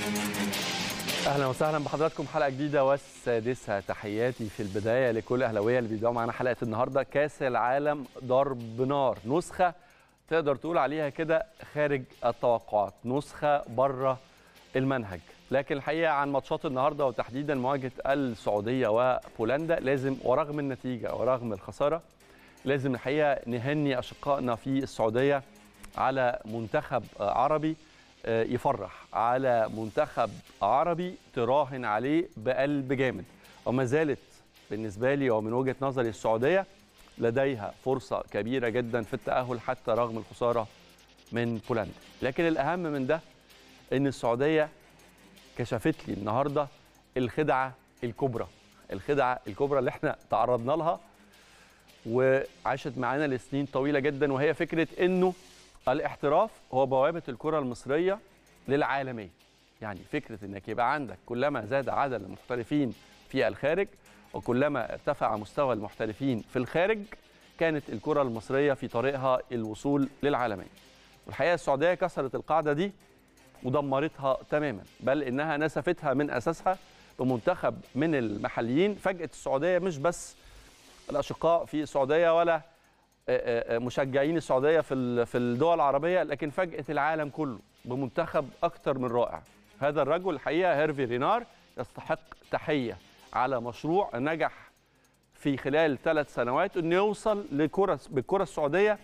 اهلا وسهلا بحضراتكم حلقه جديده والسادسه تحياتي في البدايه لكل اهلاويه اللي بيبداوا معانا حلقه النهارده كاس العالم ضرب نار نسخه تقدر تقول عليها كده خارج التوقعات نسخه بره المنهج لكن الحقيقه عن ماتشات النهارده وتحديدا مواجهه السعوديه وبولندا لازم ورغم النتيجه ورغم الخساره لازم الحقيقه نهني اشقائنا في السعوديه على منتخب عربي يفرح على منتخب عربي تراهن عليه بقلب جامد وما زالت بالنسبه لي ومن وجهه نظري السعوديه لديها فرصه كبيره جدا في التاهل حتى رغم الخساره من بولندا لكن الاهم من ده ان السعوديه كشفت لي النهارده الخدعه الكبرى الخدعه الكبرى اللي احنا تعرضنا لها وعاشت معانا لسنين طويله جدا وهي فكره انه الاحتراف هو بوابه الكره المصريه للعالميه يعني فكره انك يبقى عندك كلما زاد عدد المحترفين في الخارج وكلما ارتفع مستوى المحترفين في الخارج كانت الكره المصريه في طريقها الوصول للعالميه والحقيقه السعوديه كسرت القاعده دي ودمرتها تماما بل انها نسفتها من اساسها بمنتخب من المحليين فاجئت السعوديه مش بس الاشقاء في السعوديه ولا مشجعين السعوديه في في الدول العربيه لكن فاجئت العالم كله بمنتخب اكثر من رائع هذا الرجل الحقيقه هيرفي رينار يستحق تحيه على مشروع نجح في خلال ثلاث سنوات انه يوصل لكره بالكره السعوديه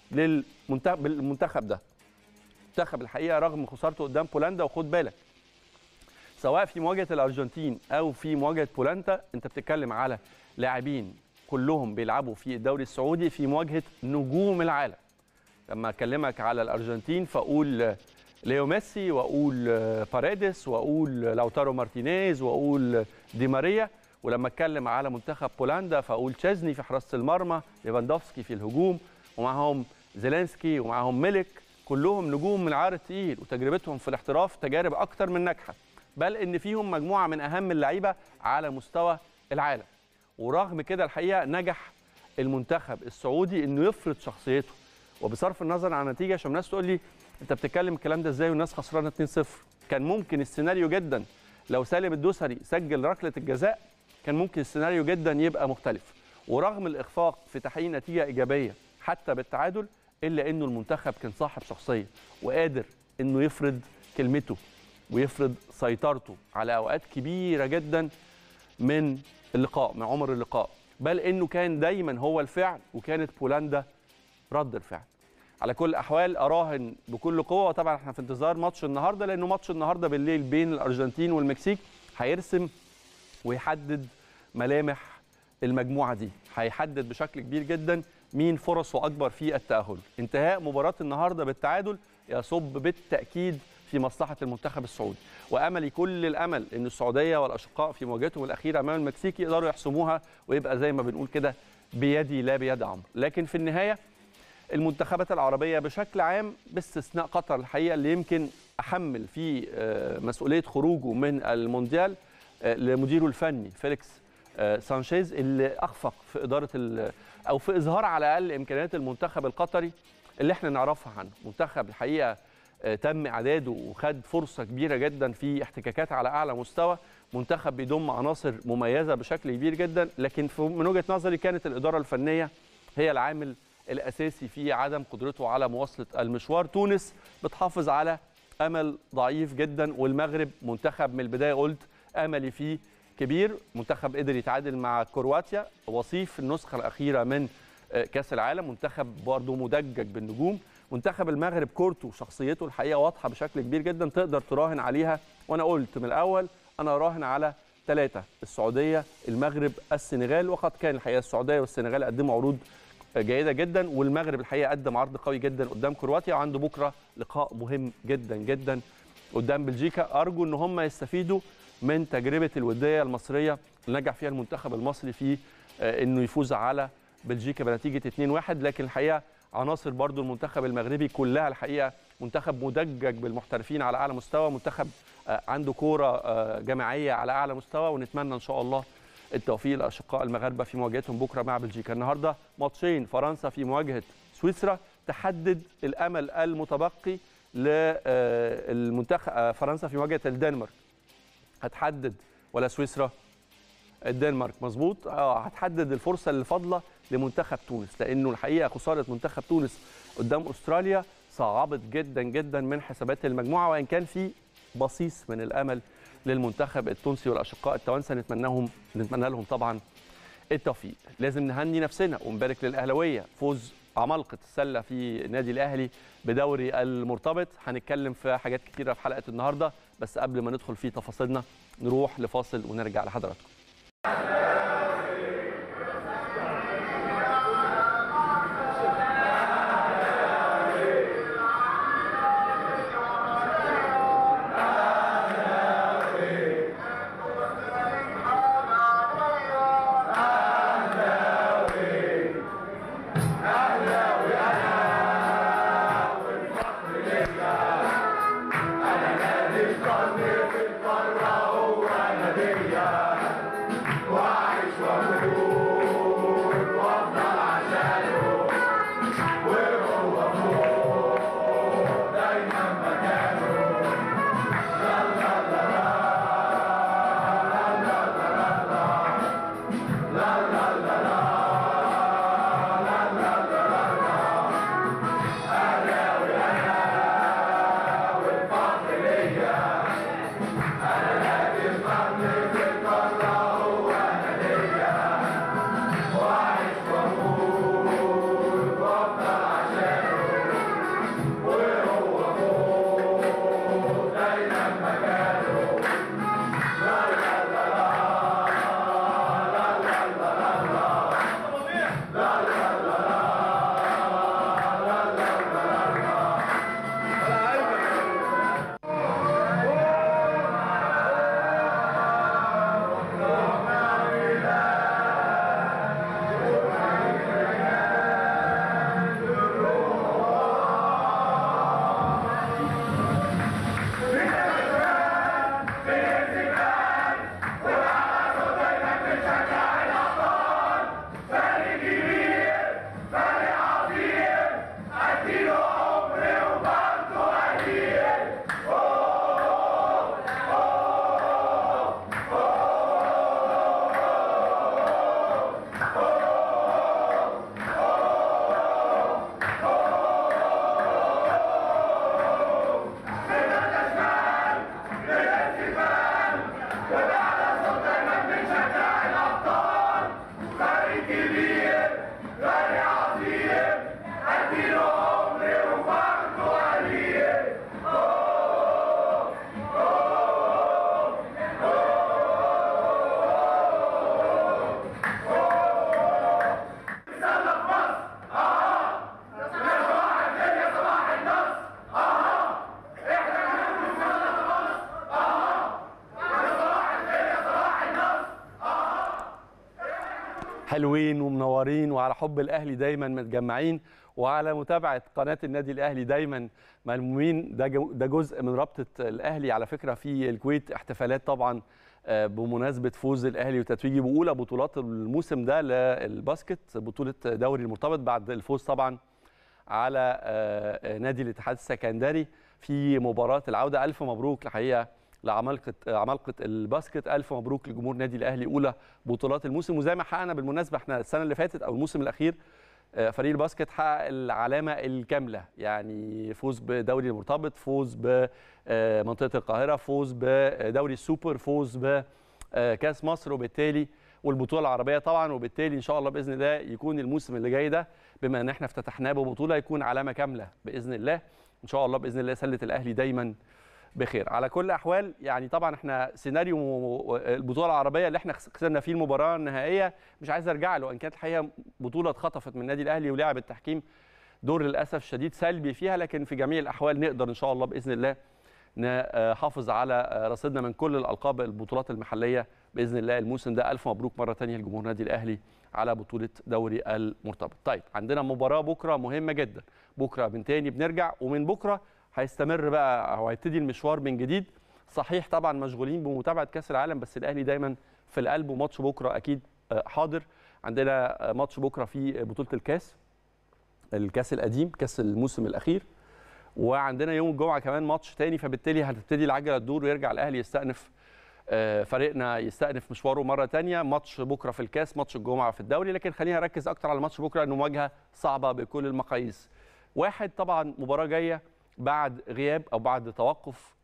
للمنتخب ده منتخب الحقيقه رغم خسارته قدام بولندا وخد بالك سواء في مواجهه الارجنتين او في مواجهه بولندا انت بتتكلم على لاعبين كلهم بيلعبوا في الدوري السعودي في مواجهه نجوم العالم لما اكلمك على الارجنتين فاقول ليو ميسي واقول باريدس واقول لاوتارو مارتينيز واقول دي ماريا ولما اتكلم على منتخب بولندا فاقول تشيزني في حراسه المرمى ليفاندوفسكي في الهجوم ومعهم زيلينسكي ومعهم ميلك كلهم نجوم من عار التقيل وتجربتهم في الاحتراف تجارب اكتر من ناجحه بل ان فيهم مجموعه من اهم اللعيبه على مستوى العالم ورغم كده الحقيقه نجح المنتخب السعودي انه يفرض شخصيته وبصرف النظر عن النتيجه عشان الناس تقول لي انت بتتكلم الكلام ده ازاي والناس خسرانه 2-0 كان ممكن السيناريو جدا لو سالم الدوسري سجل ركله الجزاء كان ممكن السيناريو جدا يبقى مختلف ورغم الاخفاق في تحقيق نتيجه ايجابيه حتى بالتعادل الا انه المنتخب كان صاحب شخصيه وقادر انه يفرض كلمته ويفرض سيطرته على اوقات كبيره جدا من اللقاء من عمر اللقاء بل انه كان دايما هو الفعل وكانت بولندا رد الفعل على كل الاحوال اراهن بكل قوه طبعا احنا في انتظار ماتش النهارده لانه ماتش النهارده بالليل بين الارجنتين والمكسيك هيرسم ويحدد ملامح المجموعه دي هيحدد بشكل كبير جدا مين فرصه اكبر في التاهل انتهاء مباراه النهارده بالتعادل يصب بالتاكيد في مصلحه المنتخب السعودي واملي كل الامل ان السعوديه والاشقاء في مواجهتهم الاخيره امام المكسيك يقدروا يحسموها ويبقى زي ما بنقول كده بيدي لا بيد عمرو لكن في النهايه المنتخبات العربيه بشكل عام باستثناء قطر الحقيقه اللي يمكن احمل في مسؤوليه خروجه من المونديال لمديره الفني فيليكس سانشيز اللي اخفق في اداره او في اظهار على الاقل امكانيات المنتخب القطري اللي احنا نعرفها عنه منتخب الحقيقه تم اعداده وخد فرصه كبيره جدا في احتكاكات على اعلى مستوى منتخب بيضم عناصر مميزه بشكل كبير جدا لكن من وجهه نظري كانت الاداره الفنيه هي العامل الاساسي في عدم قدرته على مواصله المشوار تونس بتحافظ على امل ضعيف جدا والمغرب منتخب من البدايه قلت املي فيه كبير منتخب قدر يتعادل مع كرواتيا وصيف النسخه الاخيره من كاس العالم منتخب برضه مدجج بالنجوم منتخب المغرب كورته وشخصيته الحقيقه واضحه بشكل كبير جدا تقدر تراهن عليها وانا قلت من الاول انا راهن على ثلاثه السعوديه المغرب السنغال وقد كان الحقيقه السعوديه والسنغال قدموا عروض جيده جدا والمغرب الحقيقه قدم عرض قوي جدا قدام كرواتيا وعنده بكره لقاء مهم جدا جدا قدام بلجيكا ارجو ان هم يستفيدوا من تجربه الوديه المصريه اللي نجح فيها المنتخب المصري في انه يفوز على بلجيكا بنتيجه 2-1 لكن الحقيقه عناصر برضو المنتخب المغربي كلها الحقيقه منتخب مدجج بالمحترفين على اعلى مستوى منتخب عنده كوره جماعيه على اعلى مستوى ونتمنى ان شاء الله التوفيق لاشقاء المغاربه في مواجهتهم بكره مع بلجيكا النهارده ماتشين فرنسا في مواجهه سويسرا تحدد الامل المتبقي للمنتخب فرنسا في مواجهه الدنمارك هتحدد ولا سويسرا الدنمارك مظبوط اه هتحدد الفرصه اللي فاضله لمنتخب تونس لانه الحقيقه خساره منتخب تونس قدام استراليا صعبت جدا جدا من حسابات المجموعه وان كان في بصيص من الامل للمنتخب التونسي والاشقاء التوانسه نتمناهم نتمنى لهم طبعا التوفيق لازم نهني نفسنا ونبارك للاهلاويه فوز عمالقه السله في النادي الاهلي بدوري المرتبط هنتكلم في حاجات كتيره في حلقه النهارده بس قبل ما ندخل في تفاصيلنا نروح لفاصل ونرجع لحضراتكم حلوين ومنورين وعلى حب الاهلي دايما متجمعين وعلى متابعه قناه النادي الاهلي دايما ملمومين ده جو- ده جزء من رابطه الاهلي على فكره في الكويت احتفالات طبعا آه، بمناسبه فوز الاهلي وتتويجه باولى بطولات الموسم ده للباسكت بطوله دوري المرتبط بعد الفوز طبعا على آه، نادي الاتحاد السكندري في مباراه العوده الف مبروك الحقيقه لعمالقه عمالقه الباسكت الف مبروك لجمهور نادي الاهلي اولى بطولات الموسم وزي ما حققنا بالمناسبه احنا السنه اللي فاتت او الموسم الاخير آه، فريق الباسكت حقق العلامه الكامله يعني فوز بدوري المرتبط فوز بمنطقه القاهره فوز بدوري السوبر فوز بكاس مصر وبالتالي والبطوله العربيه طبعا وبالتالي ان شاء الله باذن الله يكون الموسم اللي جاي ده بما ان احنا افتتحناه ببطوله يكون علامه كامله باذن الله ان شاء الله باذن الله سله الاهلي دايما بخير على كل الاحوال يعني طبعا احنا سيناريو البطوله العربيه اللي احنا خسرنا فيه المباراه النهائيه مش عايز ارجع له ان كانت الحقيقه بطوله اتخطفت من النادي الاهلي ولعب التحكيم دور للاسف الشديد سلبي فيها لكن في جميع الاحوال نقدر ان شاء الله باذن الله نحافظ على رصيدنا من كل الالقاب البطولات المحليه باذن الله الموسم ده الف مبروك مره ثانيه لجمهور النادي الاهلي على بطوله دوري المرتبط طيب عندنا مباراه بكره مهمه جدا بكره من تاني بنرجع ومن بكره هيستمر بقى او هيبتدي المشوار من جديد صحيح طبعا مشغولين بمتابعه كاس العالم بس الاهلي دايما في القلب وماتش بكره اكيد حاضر عندنا ماتش بكره في بطوله الكاس الكاس القديم كاس الموسم الاخير وعندنا يوم الجمعه كمان ماتش تاني فبالتالي هتبتدي العجله تدور ويرجع الاهلي يستأنف آه، فريقنا يستأنف مشواره مره تانية ماتش بكره في الكاس ماتش الجمعه في الدوري لكن خلينا نركز اكتر على ماتش بكره لانه مواجهه صعبه بكل المقاييس واحد طبعا مباراه جايه بعد غياب او بعد توقف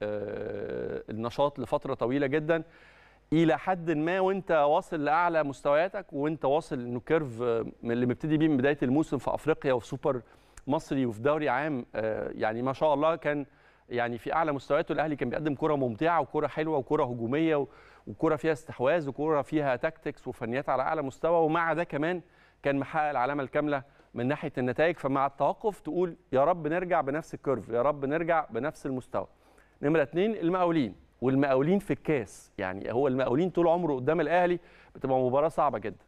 آه، النشاط لفتره طويله جدا الى حد ما وانت واصل لاعلى مستوياتك وانت واصل انه كيرف آه، من اللي مبتدي بيه من بدايه الموسم في افريقيا وفي سوبر مصري وفي دوري عام آه، يعني ما شاء الله كان يعني في اعلى مستوياته الاهلي كان بيقدم كره ممتعه وكره حلوه وكره هجوميه و- وكره فيها استحواذ وكره فيها تاكتكس وفنيات على اعلى مستوى ومع ده كمان كان محقق العلامه الكامله من ناحيه النتائج فمع التوقف تقول يا رب نرجع بنفس الكيرف يا رب نرجع بنفس المستوى نمره اتنين المقاولين والمقاولين في الكاس يعني هو المقاولين طول عمره قدام الاهلي بتبقى مباراه صعبه جدا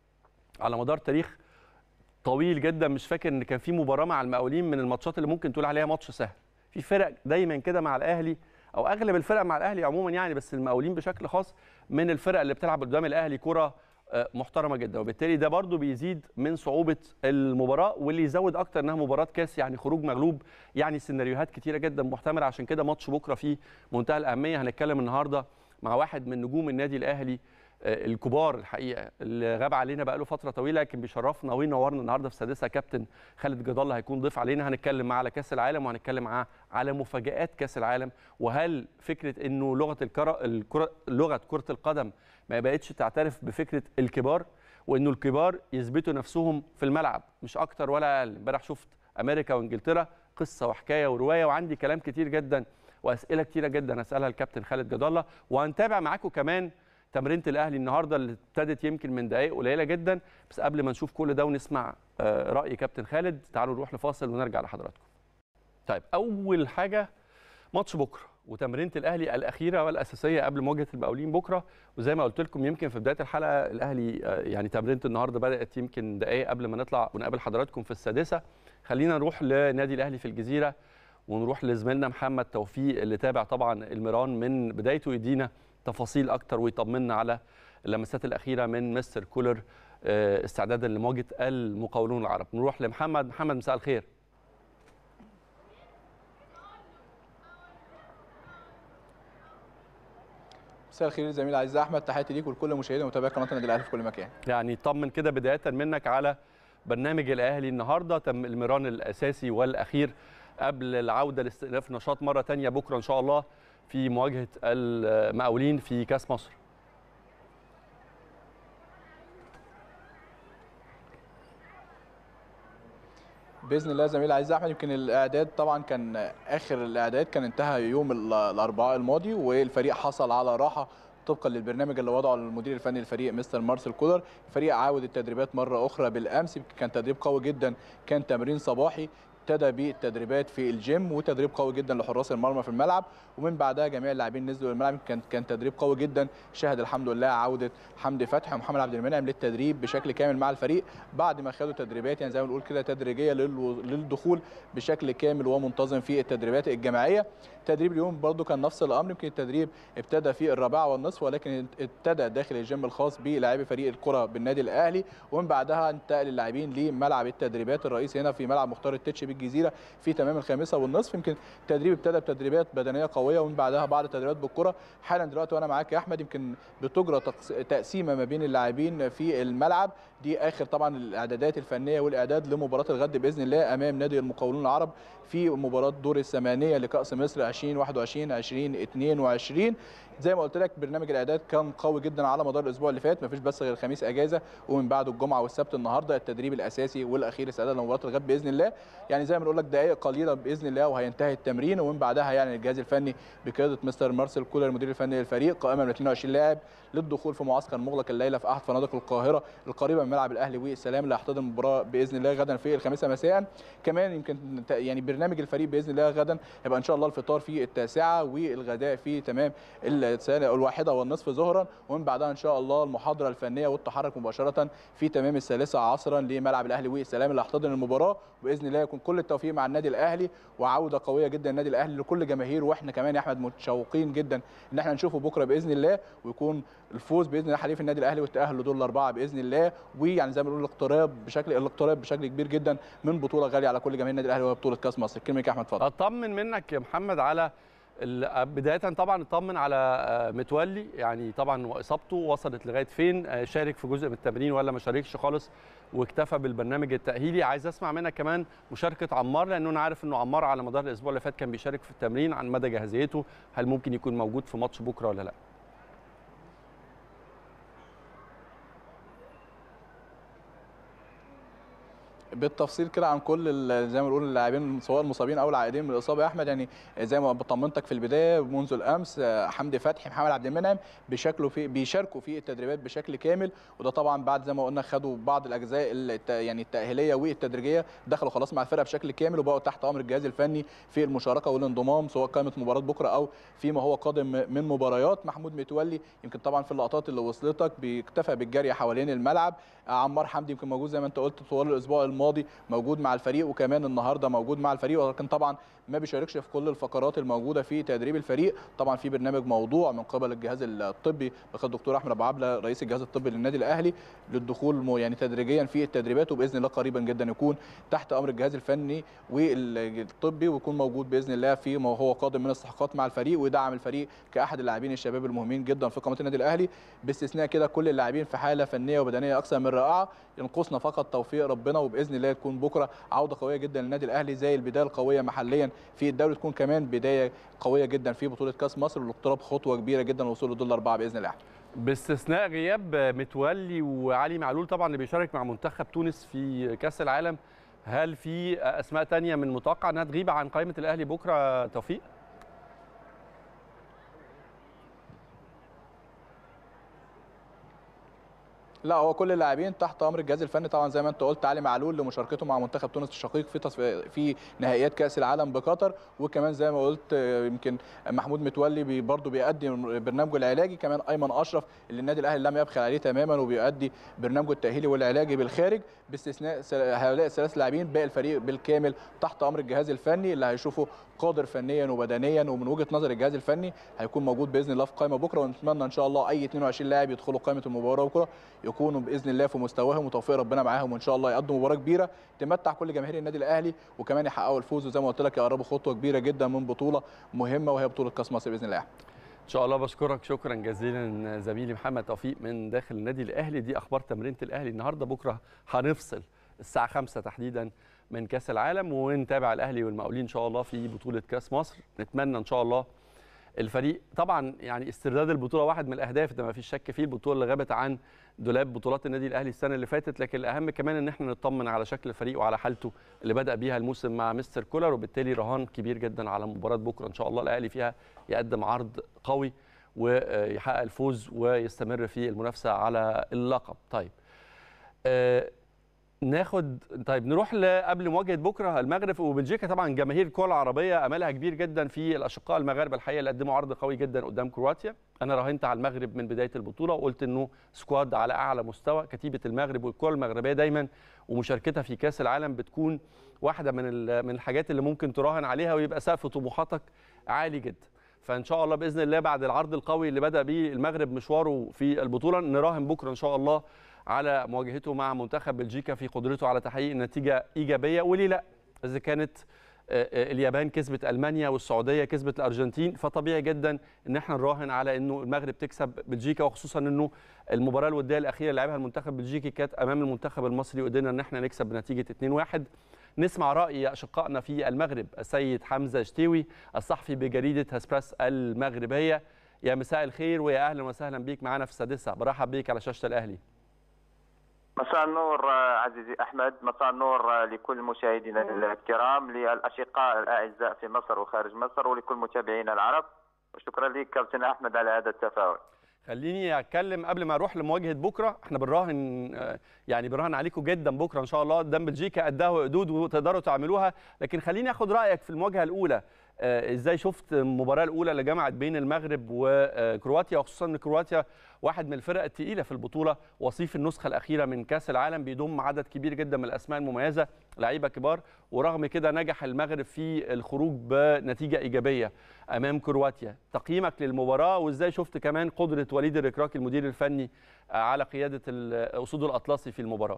على مدار تاريخ طويل جدا مش فاكر ان كان في مباراه مع المقاولين من الماتشات اللي ممكن تقول عليها ماتش سهل في فرق دايما كده مع الاهلي او اغلب الفرق مع الاهلي عموما يعني بس المقاولين بشكل خاص من الفرق اللي بتلعب قدام الاهلي كره آه، محترمه جدا وبالتالي ده برضو بيزيد من صعوبه المباراه واللي يزود اكتر انها مباراه كاس يعني خروج مغلوب يعني سيناريوهات كتيره جدا محتمله عشان كده ماتش بكره فيه منتهى الاهميه هنتكلم النهارده مع واحد من نجوم النادي الاهلي آه، الكبار الحقيقه اللي غاب علينا بقاله فتره طويله لكن بيشرفنا وينورنا النهارده في السادسه كابتن خالد جد الله هيكون ضيف علينا هنتكلم معاه على كاس العالم وهنتكلم معاه على مفاجات كاس العالم وهل فكره انه لغه الكره الكره لغه كره القدم ما بقتش تعترف بفكره الكبار وانه الكبار يثبتوا نفسهم في الملعب مش اكتر ولا اقل امبارح شفت امريكا وانجلترا قصه وحكايه وروايه وعندي كلام كتير جدا واسئله كتيره جدا هسالها الكابتن خالد جد الله وهنتابع معاكم كمان تمرينه الاهلي النهارده اللي ابتدت يمكن من دقائق قليله جدا بس قبل ما نشوف كل ده ونسمع آه، راي كابتن خالد تعالوا نروح لفاصل ونرجع لحضراتكم. طيب اول حاجه ماتش بكره وتمرينه الاهلي الاخيره والاساسيه قبل مواجهه المقاولين بكره وزي ما قلت لكم يمكن في بدايه الحلقه الاهلي آه، يعني تمرينه النهارده بدات يمكن دقائق قبل ما نطلع ونقابل حضراتكم في السادسه خلينا نروح لنادي الاهلي في الجزيره ونروح لزميلنا محمد توفيق اللي تابع طبعا الميران من بدايته يدينا تفاصيل اكتر ويطمنا على اللمسات الاخيره من مستر كولر آه، استعدادا لمواجهه المقاولون العرب نروح لمحمد محمد مساء الخير مساء الخير زميلي العزيز احمد تحياتي ليك ولكل مشاهدي ومتابعي قناه النادي الاهلي في كل مكان يعني طمن كده بدايه منك على برنامج الاهلي النهارده تم الميران الاساسي والاخير قبل العوده لاستئناف نشاط مره تانية بكره ان شاء الله في مواجهه المقاولين في كاس مصر باذن الله زميلي العزيز احمد يمكن الاعداد طبعا كان اخر الاعداد كان انتهى يوم ال- الاربعاء الماضي والفريق حصل على راحه طبقا للبرنامج اللي وضعه المدير الفني للفريق مستر مارسيل كولر الفريق عاود التدريبات مره اخرى بالامس يمكن كان تدريب قوي جدا كان تمرين صباحي ابتدى بالتدريبات في الجيم وتدريب قوي جدا لحراس المرمى في الملعب ومن بعدها جميع اللاعبين نزلوا الملعب كان كان تدريب قوي جدا شهد الحمد لله عوده حمدي فتحي ومحمد عبد المنعم للتدريب بشكل كامل مع الفريق بعد ما خدوا تدريبات يعني زي ما بنقول كده تدريجيه للو- للدخول بشكل كامل ومنتظم في التدريبات الجماعيه تدريب اليوم برضو كان نفس الامر يمكن التدريب ابتدى في الرابعه والنصف ولكن ابتدى داخل الجيم الخاص بلاعبي فريق الكره بالنادي الاهلي ومن بعدها انتقل اللاعبين لملعب التدريبات الرئيسي هنا في ملعب مختار التتش بالجزيره في تمام الخامسه والنصف يمكن التدريب ابتدى بتدريبات بدنيه قويه ومن بعدها بعض التدريبات بالكره حالا دلوقتي وانا معاك يا احمد يمكن بتجرى تقس- تقسيمه ما بين اللاعبين في الملعب دي اخر طبعا الاعدادات الفنيه والاعداد لمباراه الغد باذن الله امام نادي المقاولون العرب في مباراه دور الثمانيه لكاس مصر 2021 2022 زي ما قلت لك برنامج الاعداد كان قوي جدا على مدار الاسبوع اللي فات مفيش بس غير الخميس اجازه ومن بعده الجمعه والسبت النهارده التدريب الاساسي والاخير استعداد لمباراه الغد باذن الله يعني زي ما بنقول لك دقائق قليله باذن الله وهينتهي التمرين ومن بعدها يعني الجهاز الفني بقياده مستر مارسيل كولر المدير الفني للفريق قائمه من 22 لاعب للدخول في معسكر مغلق الليله في احد فنادق القاهره القريبه من ملعب الاهلي والسلام اللي هيحتضن المباراه باذن الله غدا في الخامسه مساء كمان يمكن ت- يعني برنامج الفريق باذن الله غدا هيبقى ان شاء الله الفطار في التاسعه والغداء في تمام الساعه الواحده والنصف ظهرا ومن بعدها ان شاء الله المحاضره الفنيه والتحرك مباشره في تمام الثالثه عصرا لملعب الاهلي والسلام اللي هيحتضن المباراه باذن الله يكون كل التوفيق مع النادي الاهلي وعوده قويه جدا النادي الاهلي لكل جماهير واحنا كمان يا احمد متشوقين جدا ان احنا نشوفه بكره باذن الله ويكون الفوز باذن الله حليف النادي الاهلي والتاهل لدور الاربعه باذن الله ويعني زي ما بنقول الاقتراب بشكل الاقتراب بشكل كبير جدا من بطوله غاليه على كل جماهير النادي الاهلي وهي بطوله كاس مصر الكلمه ليك يا احمد اتفضل اطمن منك يا محمد على ال- بدايه طبعا اطمن على آه، متولي يعني طبعا واصابته وصلت لغايه فين آه، شارك في جزء من التمرين ولا ما شاركش خالص واكتفى بالبرنامج التاهيلي عايز اسمع منك كمان مشاركه عمار لانه انا عارف انه عمار على مدار الاسبوع اللي فات كان بيشارك في التمرين عن مدى جاهزيته هل ممكن يكون موجود في ماتش بكره ولا لا بالتفصيل كده عن كل ال- زي ما بنقول اللاعبين سواء المصابين او العائدين من الاصابه يا احمد يعني زي ما بطمنتك في البدايه منذ الامس آه، حمدي فتحي محمد عبد المنعم بيشاركوا في بيشاركوا في التدريبات بشكل كامل وده طبعا بعد زي ما قلنا خدوا بعض الاجزاء الت- يعني التاهيليه والتدريجيه دخلوا خلاص مع الفرقه بشكل كامل وبقوا تحت امر الجهاز الفني في المشاركه والانضمام سواء كانت مباراه بكره او فيما هو قادم من مباريات محمود متولي يمكن طبعا في اللقطات اللي وصلتك بيكتفى بالجري حوالين الملعب عمار حمدي يمكن موجود زي ما انت قلت طوال الاسبوع الماضي موجود مع الفريق وكمان النهارده موجود مع الفريق ولكن طبعا ما بيشاركش في كل الفقرات الموجوده في تدريب الفريق طبعا في برنامج موضوع من قبل الجهاز الطبي بقياده الدكتور احمد ابو عبله رئيس الجهاز الطبي للنادي الاهلي للدخول مو- يعني تدريجيا في التدريبات وباذن الله قريبا جدا يكون تحت امر الجهاز الفني والطبي ويكون موجود باذن الله في ما هو قادم من استحقاقات مع الفريق ويدعم الفريق كاحد اللاعبين الشباب المهمين جدا في قناه النادي الاهلي باستثناء كده كل اللاعبين في حاله فنيه وبدنيه اكثر من رائعه ينقصنا فقط توفيق ربنا وباذن الله تكون بكره عوده قويه جدا للنادي الاهلي زي البدايه القويه محليا في الدوري تكون كمان بدايه قويه جدا في بطوله كاس مصر والاقتراب خطوه كبيره جدا للوصول للدور الاربعه باذن الله باستثناء غياب متولي وعلي معلول طبعا اللي بيشارك مع منتخب تونس في كاس العالم هل في اسماء تانية من المتوقع انها تغيب عن قائمه الاهلي بكره توفيق لا هو كل اللاعبين تحت امر الجهاز الفني طبعا زي ما انت قلت علي معلول لمشاركته مع منتخب تونس الشقيق في تصف... في نهائيات كاس العالم بقطر وكمان زي ما قلت آه، يمكن محمود متولي بي برضه بيأدي برنامجه العلاجي كمان ايمن اشرف اللي النادي الاهلي لم يبخل عليه تماما وبيؤدي برنامجه التاهيلي والعلاجي بالخارج باستثناء سل- هؤلاء الثلاث لاعبين باقي الفريق بالكامل تحت امر الجهاز الفني اللي هيشوفه قادر فنيا وبدنيا ومن وجهه نظر الجهاز الفني هيكون موجود باذن الله في قائمه بكره ونتمنى ان شاء الله اي 22 لاعب يدخلوا قائمه المباراه بكره يكونوا باذن الله في مستواهم وتوفيق ربنا معاهم وان شاء الله يقدموا مباراه كبيره تمتع كل جماهير النادي الاهلي وكمان يحققوا الفوز وزي ما قلت لك يقربوا خطوه كبيره جدا من بطوله مهمه وهي بطوله كاس مصر باذن الله ان شاء الله بشكرك شكرا جزيلا زميلي محمد توفيق من داخل النادي الاهلي دي اخبار تمرينه الاهلي النهارده بكره هنفصل الساعه 5 تحديدا من كاس العالم ونتابع الاهلي والمقاولين ان شاء الله في بطوله كاس مصر نتمنى ان شاء الله الفريق طبعا يعني استرداد البطوله واحد من الاهداف ده ما فيش شك فيه البطوله اللي غابت عن دولاب بطولات النادي الاهلي السنه اللي فاتت لكن الاهم كمان ان احنا نطمن على شكل الفريق وعلى حالته اللي بدا بيها الموسم مع مستر كولر وبالتالي رهان كبير جدا على مباراه بكره ان شاء الله الاهلي فيها يقدم عرض قوي ويحقق الفوز ويستمر في المنافسه على اللقب طيب آه، ناخد طيب نروح ل- قبل مواجهه بكره المغرب وبلجيكا طبعا جماهير الكره العربيه املها كبير جدا في الاشقاء المغاربه الحقيقه اللي قدموا عرض قوي جدا قدام كرواتيا انا راهنت على المغرب من بدايه البطوله وقلت انه سكواد على اعلى مستوى كتيبه المغرب والكره المغربيه دايما ومشاركتها في كاس العالم بتكون واحده من ال- من الحاجات اللي ممكن تراهن عليها ويبقى سقف طموحاتك عالي جدا فان شاء الله باذن الله بعد العرض القوي اللي بدا بيه المغرب مشواره في البطوله نراهن بكره ان شاء الله على مواجهته مع منتخب بلجيكا في قدرته على تحقيق نتيجه ايجابيه وليه لا اذا كانت آه، آه، اليابان كسبت المانيا والسعوديه كسبت الارجنتين فطبيعي جدا ان احنا نراهن على انه المغرب تكسب بلجيكا وخصوصا انه المباراه الوديه الاخيره اللي لعبها المنتخب البلجيكي كانت امام المنتخب المصري وقدرنا ان احنا نكسب بنتيجه 2-1 نسمع راي اشقائنا في المغرب السيد حمزه شتيوي الصحفي بجريده هسبريس المغربيه يا مساء الخير ويا اهلا وسهلا بيك معانا في السادسه برحب بيك على شاشه الاهلي مساء النور آه، عزيزي احمد مساء النور آه، لكل مشاهدينا الكرام للاشقاء الاعزاء في مصر وخارج مصر ولكل متابعينا العرب وشكرا لك كابتن احمد على هذا التفاعل خليني اتكلم قبل ما اروح لمواجهه بكره احنا بنراهن آه، يعني بنراهن عليكم جدا بكره ان شاء الله قدام بلجيكا قدها وقدود وتقدروا تعملوها لكن خليني اخد رايك في المواجهه الاولى ازاي شفت المباراه الاولى اللي جمعت بين المغرب وكرواتيا وخصوصا ان كرواتيا واحد من الفرق الثقيله في البطوله وصيف النسخه الاخيره من كاس العالم بيضم عدد كبير جدا من الاسماء المميزه لعيبه كبار ورغم كده نجح المغرب في الخروج بنتيجه ايجابيه امام كرواتيا تقييمك للمباراه وازاي شفت كمان قدره وليد الركراكي المدير الفني على قياده الاسود الاطلسي في المباراه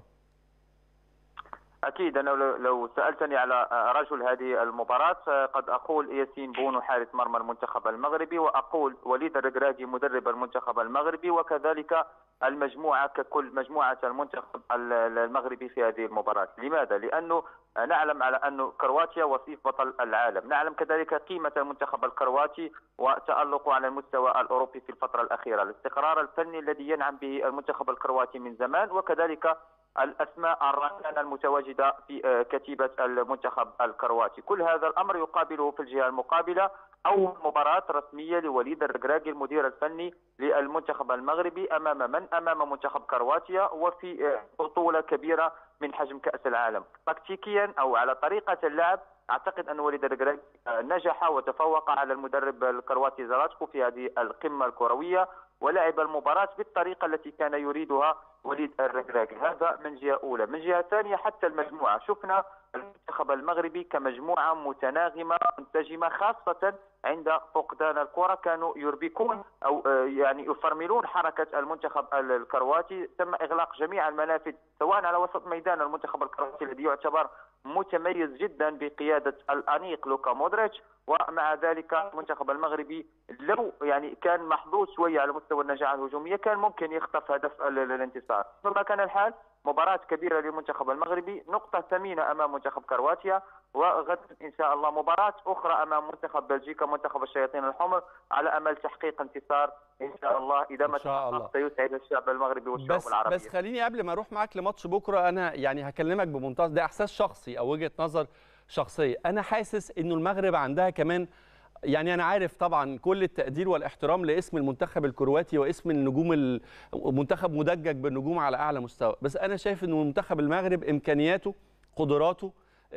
اكيد انا لو سالتني على رجل هذه المباراه قد اقول ياسين بونو حارس مرمى المنتخب المغربي واقول وليد الركراكي مدرب المنتخب المغربي وكذلك المجموعه ككل مجموعه المنتخب المغربي في هذه المباراه، لماذا؟ لانه نعلم على أن كرواتيا وصيف بطل العالم نعلم كذلك قيمة المنتخب الكرواتي وتألقه على المستوى الأوروبي في الفترة الأخيرة الاستقرار الفني الذي ينعم به المنتخب الكرواتي من زمان وكذلك الاسماء الراكنه المتواجده في كتيبه المنتخب الكرواتي، كل هذا الامر يقابله في الجهه المقابله اول مباراه رسميه لوليد الركراكي المدير الفني للمنتخب المغربي امام من؟ امام منتخب كرواتيا وفي بطوله كبيره من حجم كاس العالم. تكتيكيا او على طريقه اللعب اعتقد ان وليد الركراكي نجح وتفوق على المدرب الكرواتي زراتكو في هذه القمه الكرويه ولعب المباراة بالطريقة التي كان يريدها وليد الركراكي هذا من جهة أولى من جهة ثانية حتى المجموعة شفنا المنتخب المغربي كمجموعة متناغمة منسجمة خاصة عند فقدان الكرة كانوا يربكون أو يعني يفرملون حركة المنتخب الكرواتي تم إغلاق جميع المنافذ سواء على وسط ميدان المنتخب الكرواتي الذي يعتبر متميز جدا بقيادة الأنيق لوكا مودريتش ومع ذلك المنتخب المغربي لو يعني كان محظوظ شويه على مستوى النجاعه الهجوميه كان ممكن يخطف هدف الانتصار فما كان الحال مباراة كبيرة للمنتخب المغربي نقطة ثمينة أمام منتخب كرواتيا وغدا إن شاء الله مباراة أخرى أمام منتخب بلجيكا منتخب الشياطين الحمر على أمل تحقيق انتصار إن شاء الله إذا ما تحقق سيسعد الشعب المغربي والشعوب بس العربية بس خليني قبل ما أروح معاك لماتش بكرة أنا يعني هكلمك بمنتهى ده إحساس شخصي أو وجهة نظر شخصية أنا حاسس إنه المغرب عندها كمان يعني انا عارف طبعا كل التقدير والاحترام لاسم المنتخب الكرواتي واسم النجوم المنتخب مدجج بالنجوم على اعلى مستوى بس انا شايف انه منتخب المغرب امكانياته قدراته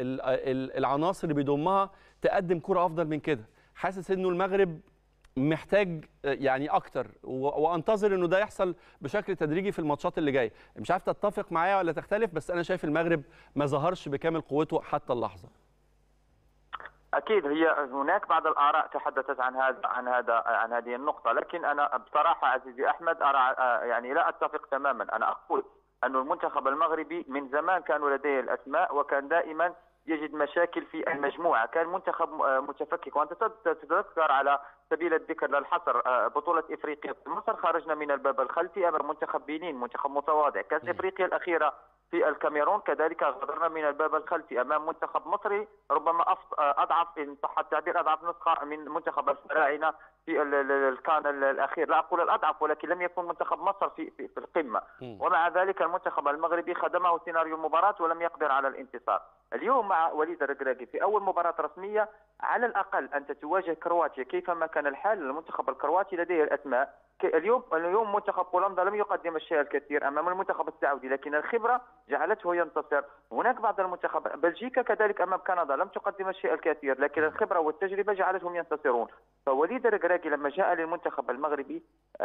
العناصر اللي بيضمها تقدم كره افضل من كده حاسس انه المغرب محتاج يعني اكتر وانتظر انه ده يحصل بشكل تدريجي في الماتشات اللي جايه مش عارف تتفق معايا ولا تختلف بس انا شايف المغرب ما ظهرش بكامل قوته حتى اللحظه اكيد هي هناك بعض الاراء تحدثت عن هذا عن هذا عن هذه النقطه لكن انا بصراحه عزيزي احمد ارى يعني لا اتفق تماما انا اقول أن المنتخب المغربي من زمان كانوا لديه الاسماء وكان دائما يجد مشاكل في المجموعه كان منتخب متفكك وانت تتذكر على سبيل الذكر للحصر بطوله افريقيا في مصر خرجنا من الباب الخلفي امام منتخب بنين منتخب متواضع كاس افريقيا الاخيره في الكاميرون كذلك غادرنا من الباب الخلفي امام منتخب مصري ربما اضعف ان صح التعبير اضعف نسخه من منتخب الفراعنه في الكان الاخير لا اقول الاضعف ولكن لم يكن منتخب مصر في في, في القمه ومع ذلك المنتخب المغربي خدمه سيناريو المباراه ولم يقدر على الانتصار اليوم مع وليد الركراكي في اول مباراه رسميه على الاقل انت تواجه كرواتيا كيفما كان الحال المنتخب الكرواتي لديه الاسماء اليوم اليوم منتخب بولندا لم يقدم الشيء الكثير امام المنتخب السعودي لكن الخبره جعلته ينتصر هناك بعض المنتخب بلجيكا كذلك امام كندا لم تقدم الشيء الكثير لكن الخبره والتجربه جعلتهم ينتصرون فوليد الركراكي لما جاء للمنتخب المغربي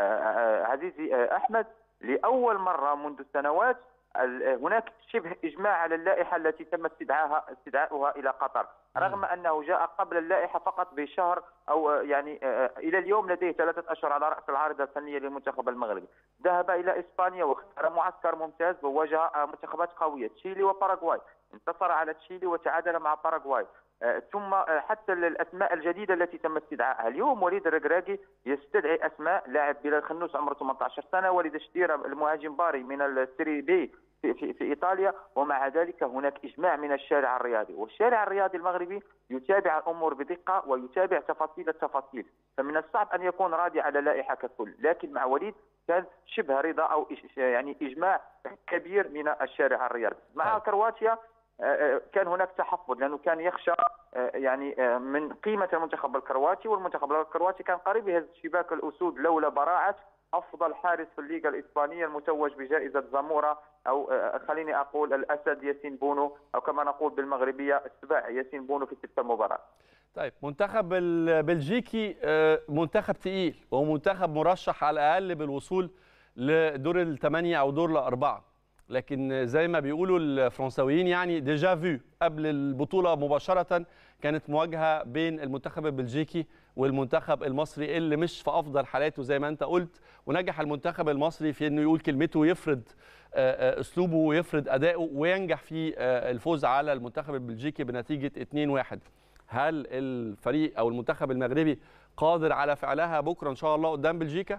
عزيزي احمد لاول مره منذ سنوات هناك شبه اجماع على اللائحه التي تم استدعاها استدعاؤها الى قطر رغم انه جاء قبل اللائحه فقط بشهر او يعني الى اليوم لديه ثلاثه اشهر على راس العارضه الفنيه للمنتخب المغربي ذهب الى اسبانيا واختار معسكر ممتاز وواجه منتخبات قويه تشيلي وباراغواي انتصر على تشيلي وتعادل مع باراغواي ثم حتى الاسماء الجديده التي تم استدعائها اليوم وليد الركراكي يستدعي اسماء لاعب بلال خنوس عمره 18 سنه وليد شديره المهاجم باري من السيري بي في, في, في ايطاليا ومع ذلك هناك اجماع من الشارع الرياضي والشارع الرياضي المغربي يتابع الامور بدقه ويتابع تفاصيل التفاصيل فمن الصعب ان يكون راضي على لائحه ككل لكن مع وليد كان شبه رضا او يعني اجماع كبير من الشارع الرياضي مع كرواتيا كان هناك تحفظ لانه كان يخشى يعني من قيمه المنتخب الكرواتي والمنتخب الكرواتي كان قريب يهز شباك الاسود لولا براعه افضل حارس في الليغا الاسبانيه المتوج بجائزه زامورا او خليني اقول الاسد ياسين بونو او كما نقول بالمغربيه السباع ياسين بونو في تلك المباراه. طيب منتخب البلجيكي آه، منتخب تقيل ومنتخب مرشح على الاقل بالوصول لدور الثمانيه او دور الاربعه لكن زي ما بيقولوا الفرنساويين يعني ديجا فيو قبل البطوله مباشره كانت مواجهه بين المنتخب البلجيكي والمنتخب المصري اللي مش في افضل حالاته زي ما انت قلت ونجح المنتخب المصري في انه يقول كلمته ويفرض آه، آه، اسلوبه ويفرض اداؤه وينجح في آه، الفوز على المنتخب البلجيكي بنتيجه 2-1 هل الفريق او المنتخب المغربي قادر على فعلها بكره ان شاء الله قدام بلجيكا؟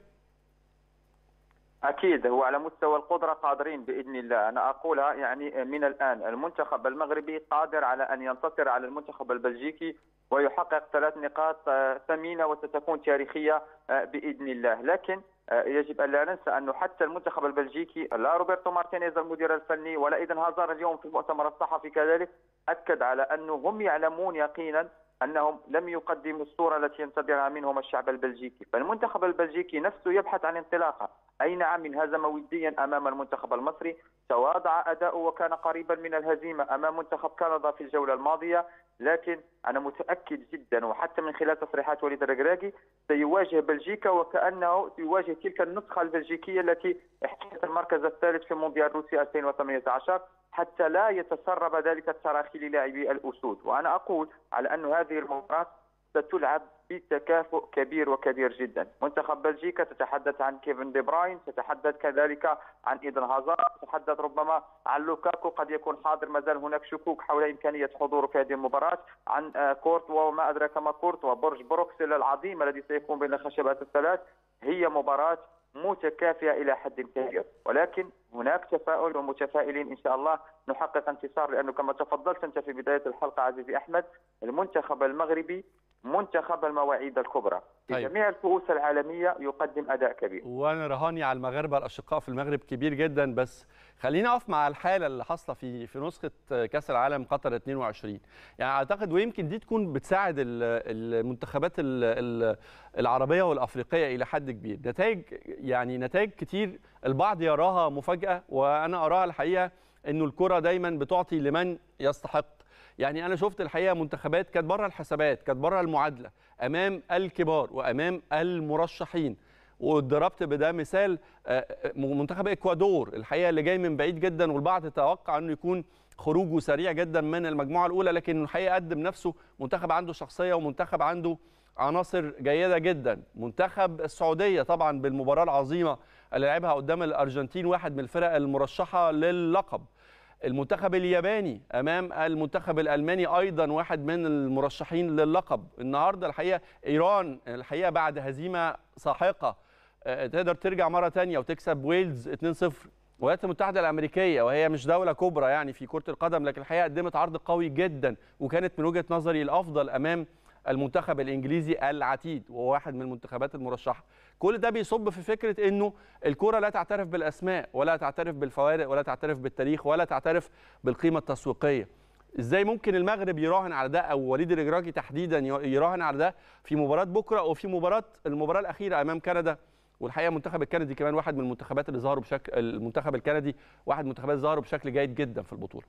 اكيد هو على مستوى القدره قادرين باذن الله انا اقولها يعني من الان المنتخب المغربي قادر على ان ينتصر على المنتخب البلجيكي ويحقق ثلاث نقاط آه، ثمينه وستكون تاريخيه آه، باذن الله لكن آه، يجب ان لا ننسى انه حتى المنتخب البلجيكي لا روبرتو مارتينيز المدير الفني ولا ايدن هازار اليوم في المؤتمر الصحفي كذلك اكد على انه هم يعلمون يقينا انهم لم يقدموا الصوره التي ينتظرها منهم الشعب البلجيكي، فالمنتخب البلجيكي نفسه يبحث عن انطلاقه، اي نعم انهزم وديا امام المنتخب المصري، تواضع اداؤه وكان قريبا من الهزيمه امام منتخب كندا في الجوله الماضيه، لكن انا متاكد جدا وحتى من خلال تصريحات وليد الركراكي سيواجه بلجيكا وكانه سيواجه تلك النسخه البلجيكيه التي احتلت المركز الثالث في مونديال روسيا 2018 حتى لا يتسرب ذلك التراخي للاعبي الاسود وانا اقول على ان هذه المباراه ستلعب بتكافؤ كبير وكبير جدا منتخب بلجيكا تتحدث عن كيفن دي براين تتحدث كذلك عن ايدن هازار تتحدث ربما عن لوكاكو قد يكون حاضر ما زال هناك شكوك حول امكانيه حضوره في هذه المباراه عن آه، كورتوا وما ادراك ما كورتوا برج بروكسل العظيم الذي سيكون بين الخشبات الثلاث هي مباراه متكافئه الى حد كبير ولكن هناك تفاؤل ومتفائلين ان شاء الله نحقق انتصار لانه كما تفضلت انت في بدايه الحلقه عزيزي احمد المنتخب المغربي منتخب المواعيد الكبرى في طيب. جميع الكؤوس العالميه يقدم اداء كبير وانا رهاني على المغاربه الاشقاء في المغرب كبير جدا بس خلينا اقف مع الحاله اللي حاصله في في نسخه كاس العالم قطر 22 يعني اعتقد ويمكن دي تكون بتساعد ال- المنتخبات ال- ال- العربيه والافريقيه الى حد كبير نتائج يعني نتائج كتير البعض يراها مفاجاه وانا اراها الحقيقه انه الكره دايما بتعطي لمن يستحق يعني انا شفت الحقيقه منتخبات كانت بره الحسابات كانت بره المعادله امام الكبار وامام المرشحين وضربت بده مثال آه، آه، منتخب اكوادور الحقيقه اللي جاي من بعيد جدا والبعض يتوقع انه يكون خروجه سريع جدا من المجموعه الاولى لكن الحقيقه قدم نفسه منتخب عنده شخصيه ومنتخب عنده عناصر جيده جدا منتخب السعوديه طبعا بالمباراه العظيمه اللي لعبها قدام الارجنتين واحد من الفرق المرشحه للقب المنتخب الياباني امام المنتخب الالماني ايضا واحد من المرشحين للقب النهارده الحقيقه ايران الحقيقه بعد هزيمه ساحقه آه، تقدر ترجع مره تانية وتكسب ويلز 2-0 الولايات المتحده الامريكيه وهي مش دوله كبرى يعني في كره القدم لكن الحقيقه قدمت عرض قوي جدا وكانت من وجهه نظري الافضل امام المنتخب الانجليزي العتيد وهو واحد من المنتخبات المرشحه كل ده بيصب في فكره انه الكره لا تعترف بالاسماء ولا تعترف بالفوارق ولا تعترف بالتاريخ ولا تعترف بالقيمه التسويقيه ازاي ممكن المغرب يراهن على ده او وليد الرجراجي تحديدا يراهن على ده في مباراه بكره وفي مباراه المباراه الاخيره امام كندا والحقيقه المنتخب الكندي كمان واحد من المنتخبات اللي ظهروا بشكل المنتخب الكندي واحد من المنتخبات اللي ظهروا بشكل جيد جدا في البطوله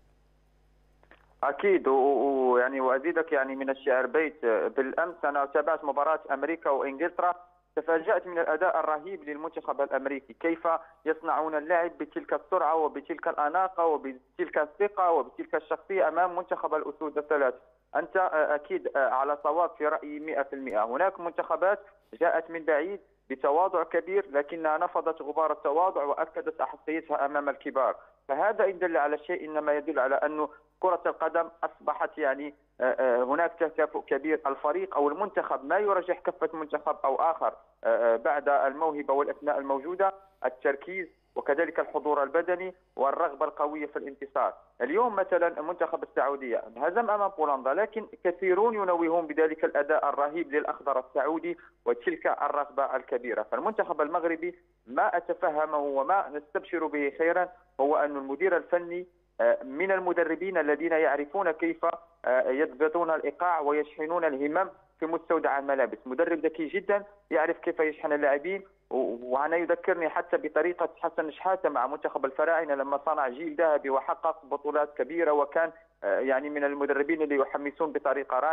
اكيد و- و- ويعني وازيدك يعني من الشعر بيت بالامس انا تابعت مباراه امريكا وانجلترا تفاجات من الاداء الرهيب للمنتخب الامريكي كيف يصنعون اللعب بتلك السرعه وبتلك الاناقه وبتلك الثقه وبتلك الشخصيه امام منتخب الاسود الثلاث انت آه، اكيد آه، على صواب في رايي 100% هناك منتخبات جاءت من بعيد بتواضع كبير لكنها نفضت غبار التواضع واكدت احقيتها امام الكبار فهذا ان دل على شيء انما يدل على انه كره القدم اصبحت يعني آه، آه، هناك تكافؤ كبير الفريق او المنتخب ما يرجح كفه منتخب او اخر آه، آه، بعد الموهبه والاسماء الموجوده التركيز وكذلك الحضور البدني والرغبه القويه في الانتصار. اليوم مثلا منتخب السعوديه انهزم امام بولندا لكن كثيرون ينوهون بذلك الاداء الرهيب للاخضر السعودي وتلك الرغبه الكبيره، فالمنتخب المغربي ما اتفهمه وما نستبشر به خيرا هو ان المدير الفني آه، من المدربين الذين يعرفون كيف آه، يضبطون الايقاع ويشحنون الهمم في مستودع الملابس، مدرب ذكي جدا يعرف كيف يشحن اللاعبين و- وانا يذكرني حتى بطريقه حسن شحاته مع منتخب الفراعنه لما صنع جيل ذهبي وحقق بطولات كبيره وكان آه، يعني من المدربين اللي يحمسون بطريقه رائعه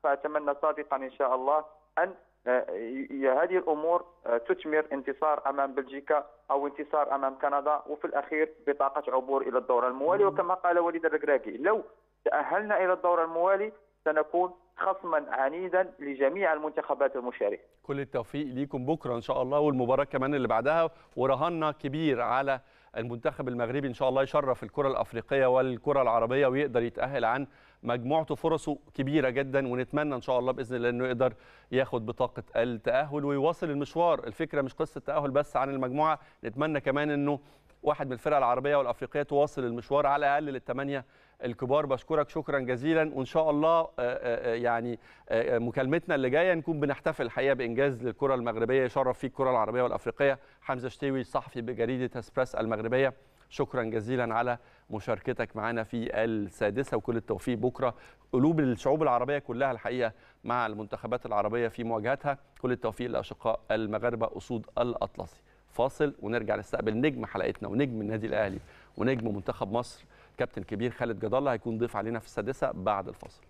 فاتمنى صادقا ان شاء الله ان آه، ي- هذه الامور آه، تثمر انتصار امام بلجيكا او انتصار امام كندا وفي الاخير بطاقه عبور الى الدور الموالي وكما قال وليد الركراكي لو تاهلنا الى الدور الموالي سنكون خصما عنيدا لجميع المنتخبات المشاركه كل التوفيق ليكم بكره ان شاء الله والمباراه كمان اللي بعدها ورهنا كبير على المنتخب المغربي ان شاء الله يشرف الكره الافريقيه والكره العربيه ويقدر يتاهل عن مجموعته فرصه كبيره جدا ونتمنى ان شاء الله باذن الله انه يقدر ياخد بطاقه التاهل ويواصل المشوار الفكره مش قصه تاهل بس عن المجموعه نتمنى كمان انه واحد من الفرق العربيه والافريقيه تواصل المشوار على الاقل للثمانيه الكبار بشكرك شكرا جزيلا وان شاء الله آه، آه، يعني آه، مكالمتنا اللي جايه نكون بنحتفل الحقيقه بانجاز للكره المغربيه يشرف فيه الكره العربيه والافريقيه حمزه شتيوي صحفي بجريده اسبريس المغربيه شكرا جزيلا على مشاركتك معنا في السادسه وكل التوفيق بكره قلوب الشعوب العربيه كلها الحقيقه مع المنتخبات العربيه في مواجهتها كل التوفيق لاشقاء المغاربه اسود الاطلسي فاصل ونرجع نستقبل نجم حلقتنا ونجم النادي الاهلي ونجم منتخب مصر كابتن كبير خالد جد الله هيكون ضيف علينا في السادسه بعد الفاصل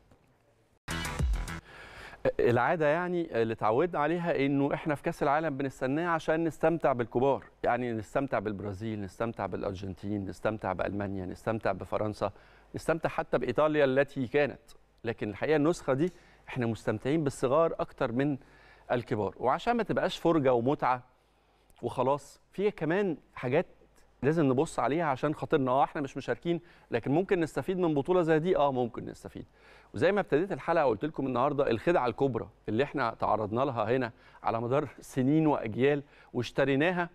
العاده يعني اللي اتعودنا عليها انه احنا في كاس العالم بنستناه عشان نستمتع بالكبار يعني نستمتع بالبرازيل نستمتع بالارجنتين نستمتع بالمانيا نستمتع بفرنسا نستمتع حتى بايطاليا التي كانت لكن الحقيقه النسخه دي احنا مستمتعين بالصغار اكتر من الكبار وعشان ما تبقاش فرجه ومتعه وخلاص في كمان حاجات لازم نبص عليها عشان خاطرنا اه احنا مش مشاركين لكن ممكن نستفيد من بطوله زي دي اه ممكن نستفيد وزي ما ابتديت الحلقه قلت لكم النهارده الخدعه الكبرى اللي احنا تعرضنا لها هنا على مدار سنين واجيال واشتريناها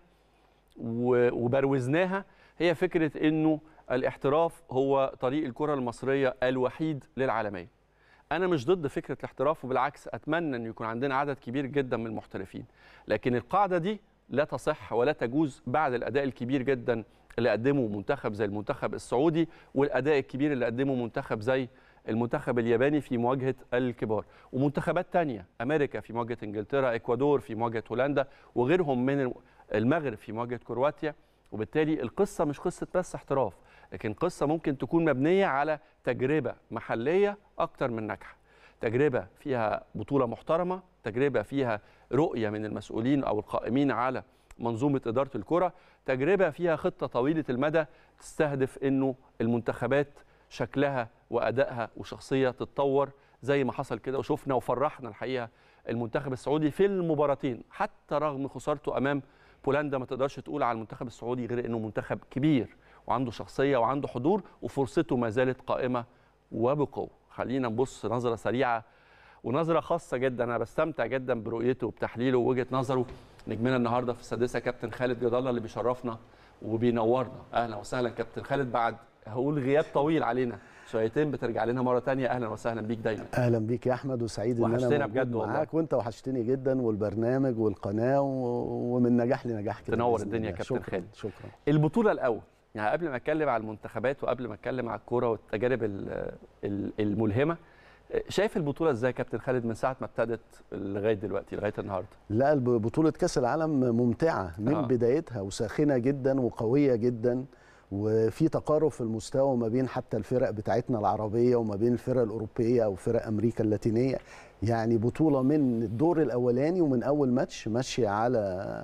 و- وبروزناها هي فكره انه الاحتراف هو طريق الكره المصريه الوحيد للعالميه انا مش ضد فكره الاحتراف وبالعكس اتمنى ان يكون عندنا عدد كبير جدا من المحترفين لكن القاعده دي لا تصح ولا تجوز بعد الاداء الكبير جدا اللي قدمه منتخب زي المنتخب السعودي والاداء الكبير اللي قدمه منتخب زي المنتخب الياباني في مواجهه الكبار ومنتخبات تانية امريكا في مواجهه انجلترا اكوادور في مواجهه هولندا وغيرهم من المغرب في مواجهه كرواتيا وبالتالي القصه مش قصه بس احتراف لكن قصه ممكن تكون مبنيه على تجربه محليه اكتر من ناجحه تجربه فيها بطوله محترمه تجربه فيها رؤيه من المسؤولين او القائمين على منظومه اداره الكره تجربه فيها خطه طويله المدى تستهدف انه المنتخبات شكلها وادائها وشخصيه تتطور زي ما حصل كده وشفنا وفرحنا الحقيقه المنتخب السعودي في المباراتين حتى رغم خسارته امام بولندا ما تقدرش تقول على المنتخب السعودي غير انه منتخب كبير وعنده شخصيه وعنده حضور وفرصته ما زالت قائمه وبقوه خلينا نبص نظره سريعه ونظره خاصه جدا انا بستمتع جدا برؤيته وبتحليله ووجهه نظره نجمنا النهارده في السادسه كابتن خالد جد الله اللي بيشرفنا وبينورنا اهلا وسهلا كابتن خالد بعد هقول غياب طويل علينا شويتين بترجع لنا مره تانية اهلا وسهلا بيك دايما اهلا بيك يا احمد وسعيد ان انا وحشتنا موجود بجد والله. معاك وانت وحشتني جدا والبرنامج والقناه و... ومن نجاح لنجاح كده تنور بإذن الدنيا الله. يا كابتن شكرا خالد. شكرا البطوله الاول يعني قبل ما اتكلم على المنتخبات وقبل ما اتكلم على الكوره والتجارب ال- ال- الملهمه شايف البطوله ازاي يا كابتن خالد من ساعه ما ابتدت لغايه دلوقتي لغايه النهارده لا الب- بطوله كاس العالم ممتعه من آه. آه. بدايتها وساخنه جدا وقويه جدا وفي تقارب في المستوى ما بين حتى الفرق بتاعتنا العربيه وما بين الفرق الاوروبيه او فرق امريكا اللاتينيه يعني بطوله من الدور الاولاني ومن اول ماتش ماشيه على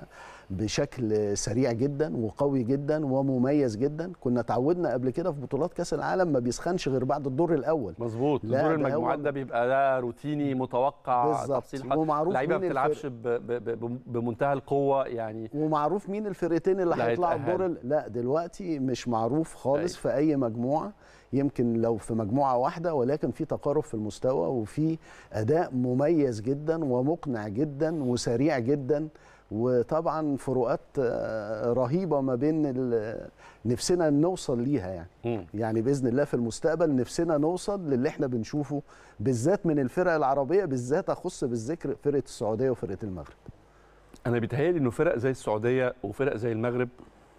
بشكل سريع جدا وقوي جدا ومميز جدا كنا تعودنا قبل كده في بطولات كاس العالم ما بيسخنش غير بعد الدور الاول مظبوط لا، دور ده المجموعات هو- ده بيبقى ده روتيني متوقع بالظبط تحصيل حق ومعروف لعيبه ما مين بتلعبش ب- ب- ب- بمنتهى القوه يعني ومعروف مين الفرقتين اللي اللي هيطلعوا هيتأهلوا. الدور ال- لا دلوقتي مش معروف خالص أيوة. في اي مجموعه يمكن لو في مجموعه واحده ولكن في تقارب في المستوى وفي اداء مميز جدا ومقنع جدا وسريع جدا وطبعا فروقات آه، رهيبه ما بين ال- نفسنا نوصل ليها يعني مم. يعني باذن الله في المستقبل نفسنا نوصل للي احنا بنشوفه بالذات من الفرق العربيه بالذات اخص بالذكر فرقه السعوديه وفرقه المغرب انا بيتهيألي انه فرق زي السعوديه وفرق زي المغرب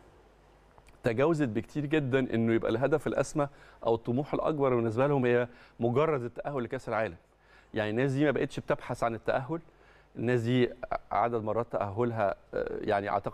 تجاوزت بكتير جدا انه يبقى الهدف الاسمى او الطموح الاكبر بالنسبه لهم هي مجرد التاهل لكاس العالم يعني الناس دي ما بقتش بتبحث عن التاهل الناس دي عدد مرات تاهلها آه، يعني اعتقد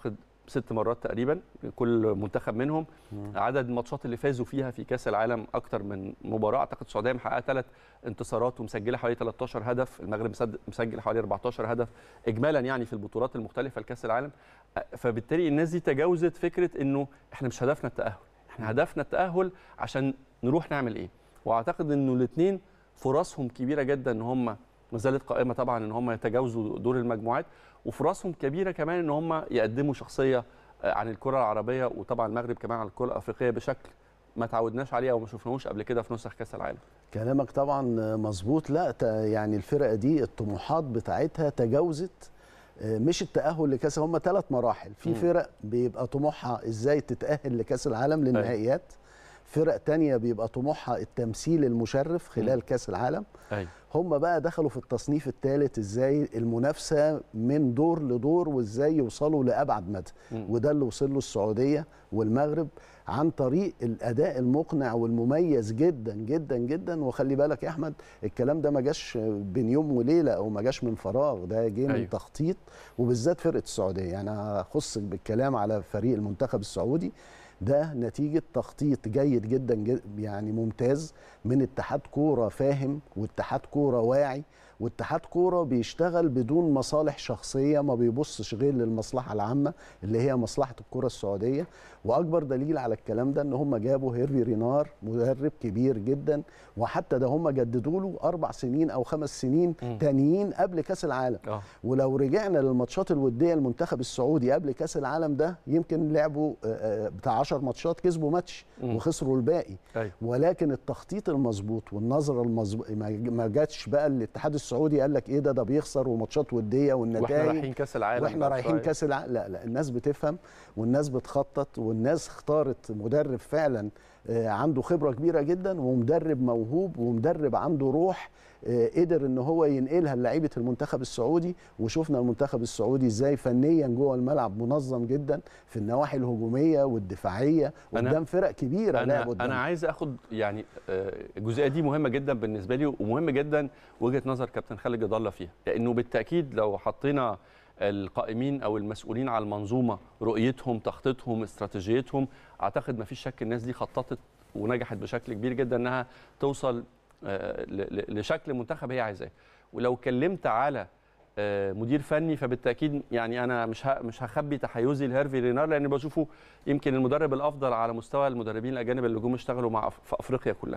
ست مرات تقريبا كل منتخب منهم مم. عدد الماتشات اللي فازوا فيها في كاس العالم اكتر من مباراه اعتقد السعوديه محققه ثلاث انتصارات ومسجله حوالي 13 هدف المغرب مسد- مسجل حوالي 14 هدف اجمالا يعني في البطولات المختلفه لكاس العالم أ- فبالتالي الناس دي تجاوزت فكره انه احنا مش هدفنا التاهل احنا هدفنا التاهل عشان نروح نعمل ايه واعتقد انه الاثنين فرصهم كبيره جدا ان هم ما زالت قائمه طبعا ان هم يتجاوزوا دور المجموعات وفرصهم كبيره كمان ان هم يقدموا شخصيه آه، عن الكره العربيه وطبعا المغرب كمان عن الكره الافريقيه بشكل ما تعودناش عليه او ما شفناهوش قبل كده في نسخ كاس العالم كلامك طبعا مظبوط لا ت- يعني الفرقه دي الطموحات بتاعتها تجاوزت آه، مش التاهل لكاس هم ثلاث مراحل في مم. فرق بيبقى طموحها ازاي تتاهل لكاس العالم للنهائيات فرق تانية بيبقى طموحها التمثيل المشرف خلال كاس العالم ايوه هم بقى دخلوا في التصنيف الثالث ازاي المنافسه من دور لدور وازاي يوصلوا لابعد مدى مم. وده اللي وصل له السعوديه والمغرب عن طريق الاداء المقنع والمميز جدا جدا جدا وخلي بالك يا احمد الكلام ده ما جاش بين يوم وليله او ما جاش من فراغ ده جه من أيوه. أيوه. تخطيط وبالذات فرقه السعوديه يعني هخصك بالكلام على فريق المنتخب السعودي ده نتيجة تخطيط جيد جدا جد يعني ممتاز من اتحاد كورة فاهم واتحاد كورة واعي واتحاد كورة بيشتغل بدون مصالح شخصية ما بيبصش غير للمصلحة العامة اللي هي مصلحة الكرة السعودية وأكبر دليل على الكلام ده إن هم جابوا هيرفي رينار مدرب كبير جدا وحتى ده هم جددوا له أربع سنين أو خمس سنين مم. تانيين قبل كأس العالم اه ولو رجعنا للماتشات الوديه المنتخب السعودي قبل كاس العالم ده يمكن لعبوا آه، آه، بتاع 10 ماتشات كسبوا ماتش مم. وخسروا الباقي ايوه ولكن التخطيط المظبوط والنظره المظبوط ما ما جاتش بقى الاتحاد السعودي قال لك ايه ده ده بيخسر وماتشات وديه واحنا والنتائج رايحين كاس العالم واحنا بعد رايحين شوية. كاس العالم لا لا الناس بتفهم والناس بتخطط والناس اختارت مدرب فعلا آه، عنده خبره كبيره جدا ومدرب موهوب ومدرب عنده روح آه، قدر ان هو ينقلها لعيبه المنتخب السعودي وشفنا المنتخب السعودي ازاي فنيا جوه الملعب منظم جدا في النواحي الهجوميه والدفاعيه أنا- قدام فرق كبيره انا لعب قدام انا عايز اخد يعني آه، الجزئيه دي مهمه جدا بالنسبه لي ومهم جدا وجهه نظر كابتن خالد جد الله فيها لانه بالتاكيد لو حطينا القائمين او المسؤولين على المنظومه رؤيتهم تخطيطهم استراتيجيتهم اعتقد ما فيش شك الناس دي خططت ونجحت بشكل كبير جدا انها توصل آه، ل- ل- لشكل منتخب هي عايزاه ولو اتكلمت على آه، مدير فني فبالتاكيد يعني انا مش ه- مش هخبي تحيزي لهيرفي رينار لان بشوفه يمكن المدرب الافضل على مستوى المدربين الاجانب اللي جم اشتغلوا مع في افريقيا كلها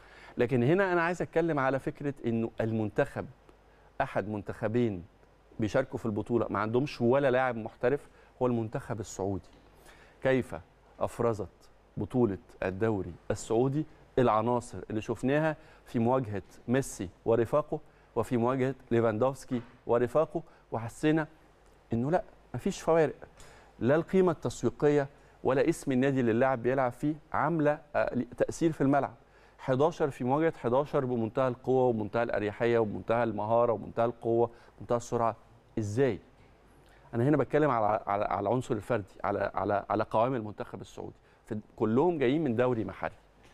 لكن هنا انا عايز اتكلم على فكره انه المنتخب احد منتخبين بيشاركوا في البطوله ما عندهمش ولا لاعب محترف هو المنتخب السعودي كيف افرزت بطوله الدوري السعودي العناصر اللي شفناها في مواجهه ميسي ورفاقه وفي مواجهه ليفاندوفسكي ورفاقه وحسينا انه لا مفيش فوارق لا القيمه التسويقيه ولا اسم النادي اللي اللاعب بيلعب فيه عامله آه، تاثير في الملعب 11 في مواجهه 11 بمنتهى القوه ومنتهى الاريحيه ومنتهى المهاره ومنتهى القوه ومنتهى السرعه ازاي انا هنا بتكلم على على على العنصر الفردي على على على قوام المنتخب السعودي في كلهم جايين من دوري محلي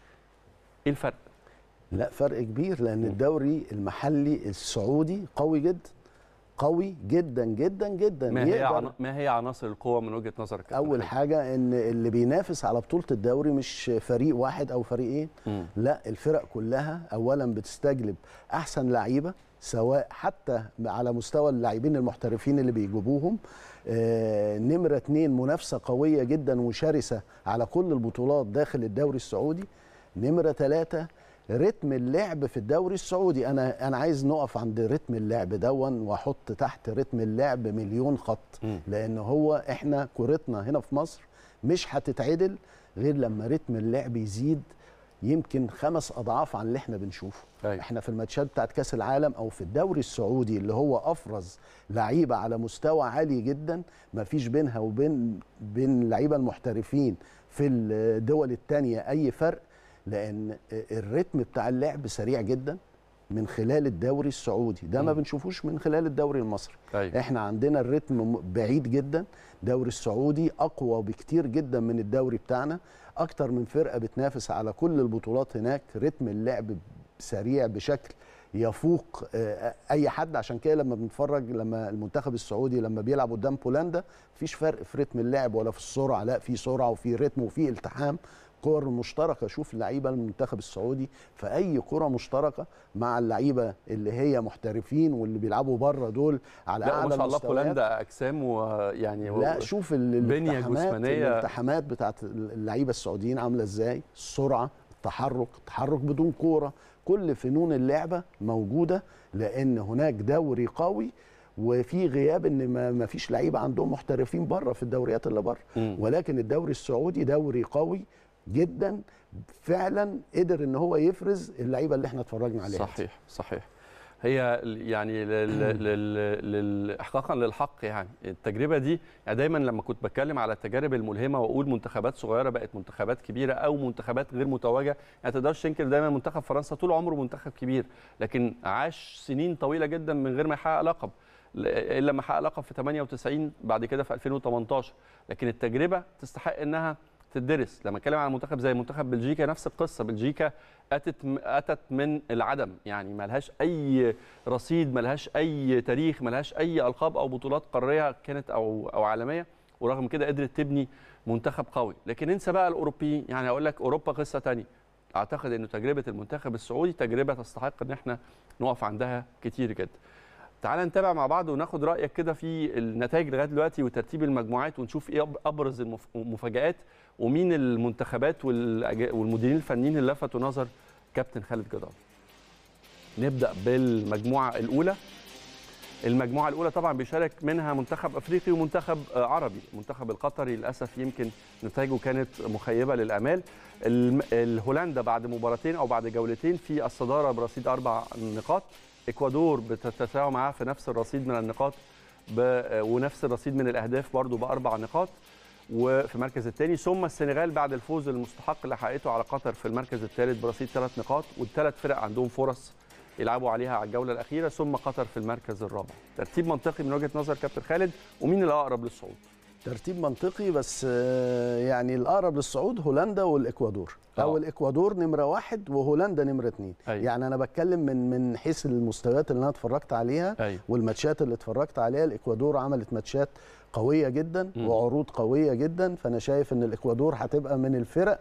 ايه الفرق لا فرق كبير لان مم. الدوري المحلي السعودي قوي جدا قوي جدا جدا جدا ما هي يقدر- عنا... ما هي عناصر القوه من وجهه نظرك يا كابتن اول خالد؟ حاجه ان اللي بينافس على بطوله الدوري مش فريق واحد او فريقين مم. لا الفرق كلها اولا بتستجلب احسن لعيبه سواء حتى على مستوى اللاعبين المحترفين اللي بيجيبوهم آه نمره اتنين منافسه قويه جدا وشرسه على كل البطولات داخل الدوري السعودي نمره ثلاثة رتم اللعب في الدوري السعودي انا انا عايز نقف عند رتم اللعب دون واحط تحت رتم اللعب مليون خط مم. لان هو احنا كورتنا هنا في مصر مش هتتعدل غير لما رتم اللعب يزيد يمكن خمس اضعاف عن اللي احنا بنشوفه أيوة. احنا في الماتشات بتاعت كاس العالم او في الدوري السعودي اللي هو افرز لعيبه على مستوى عالي جدا ما فيش بينها وبين بين اللعيبه المحترفين في الدول التانية اي فرق لان الريتم بتاع اللعب سريع جدا من خلال الدوري السعودي ده ما مم. بنشوفوش من خلال الدوري المصري أيوة. احنا عندنا الريتم م- بعيد جدا الدوري السعودي اقوى بكتير جدا من الدوري بتاعنا اكتر من فرقه بتنافس على كل البطولات هناك رتم اللعب سريع بشكل يفوق آه، اي حد عشان كده لما بنتفرج لما المنتخب السعودي لما بيلعب قدام بولندا مفيش فرق في رتم اللعب ولا في السرعه لا في سرعه وفي رتم وفي التحام كور مشتركه شوف لعيبه المنتخب السعودي في اي كره مشتركه مع اللعيبه اللي هي محترفين واللي بيلعبوا بره دول على لا اعلى ما شاء الله المستويات. بولندا اجسام ويعني لا شوف ال- بنية الالتحامات جسمانية. الالتحامات بتاعت اللعيبه السعوديين عامله ازاي السرعه التحرك التحرك بدون كوره كل فنون اللعبه موجوده لان هناك دوري قوي وفي غياب ان ما ما فيش لعيبه عندهم محترفين بره في الدوريات اللي بره مم. ولكن الدوري السعودي دوري قوي جدا فعلا قدر ان هو يفرز اللعيبه اللي احنا اتفرجنا عليها صحيح صحيح هي ال- يعني لل- لل- لل- احقاقا للحق يعني التجربه دي يعني دايما لما كنت بتكلم على التجارب الملهمه واقول منتخبات صغيره بقت منتخبات كبيره او منتخبات غير متوجه يعني ما تقدرش تنكر دايما منتخب فرنسا طول عمره منتخب كبير لكن عاش سنين طويله جدا من غير ما يحقق لقب ل- الا لما حقق لقب في 98 بعد كده في 2018 لكن التجربه تستحق انها تدرس لما اتكلم عن منتخب زي منتخب بلجيكا نفس القصه بلجيكا اتت اتت من العدم يعني ما لهاش اي رصيد ما لهاش اي تاريخ ما لهاش اي القاب او بطولات قاريه كانت او او عالميه ورغم كده قدرت تبني منتخب قوي لكن انسى بقى الاوروبيين يعني اقول لك اوروبا قصه تانية اعتقد انه تجربه المنتخب السعودي تجربه تستحق ان احنا نقف عندها كتير جدا تعال نتابع مع بعض وناخد رايك كده في النتائج لغايه دلوقتي وترتيب المجموعات ونشوف ايه أب- ابرز المف- المفاجات ومين المنتخبات والأج- والمديرين الفنيين اللي لفتوا نظر كابتن خالد جدار نبدا بالمجموعه الاولى المجموعه الاولى طبعا بيشارك منها منتخب افريقي ومنتخب آه، عربي المنتخب القطري للاسف يمكن نتائجه كانت مخيبه للامال الم- الهولندا بعد مباراتين او بعد جولتين في الصداره برصيد اربع نقاط اكوادور بتتساوى معاه في نفس الرصيد من النقاط ب... آه، ونفس الرصيد من الاهداف برضو باربع نقاط وفي المركز الثاني ثم السنغال بعد الفوز المستحق اللي حققته على قطر في المركز الثالث برصيد ثلاث نقاط والثلاث فرق عندهم فرص يلعبوا عليها على الجوله الاخيره ثم قطر في المركز الرابع ترتيب منطقي من وجهه نظر كابتن خالد ومين الاقرب للصعود ترتيب منطقي بس آه، يعني الاقرب للصعود هولندا والاكوادور آه. او الاكوادور نمره واحد وهولندا نمره اتنين أيوة. يعني انا بتكلم من من حيث المستويات اللي انا اتفرجت عليها ايوه والماتشات اللي اتفرجت عليها الاكوادور عملت ماتشات قويه جدا مم. وعروض قويه جدا فانا شايف ان الاكوادور هتبقى من الفرق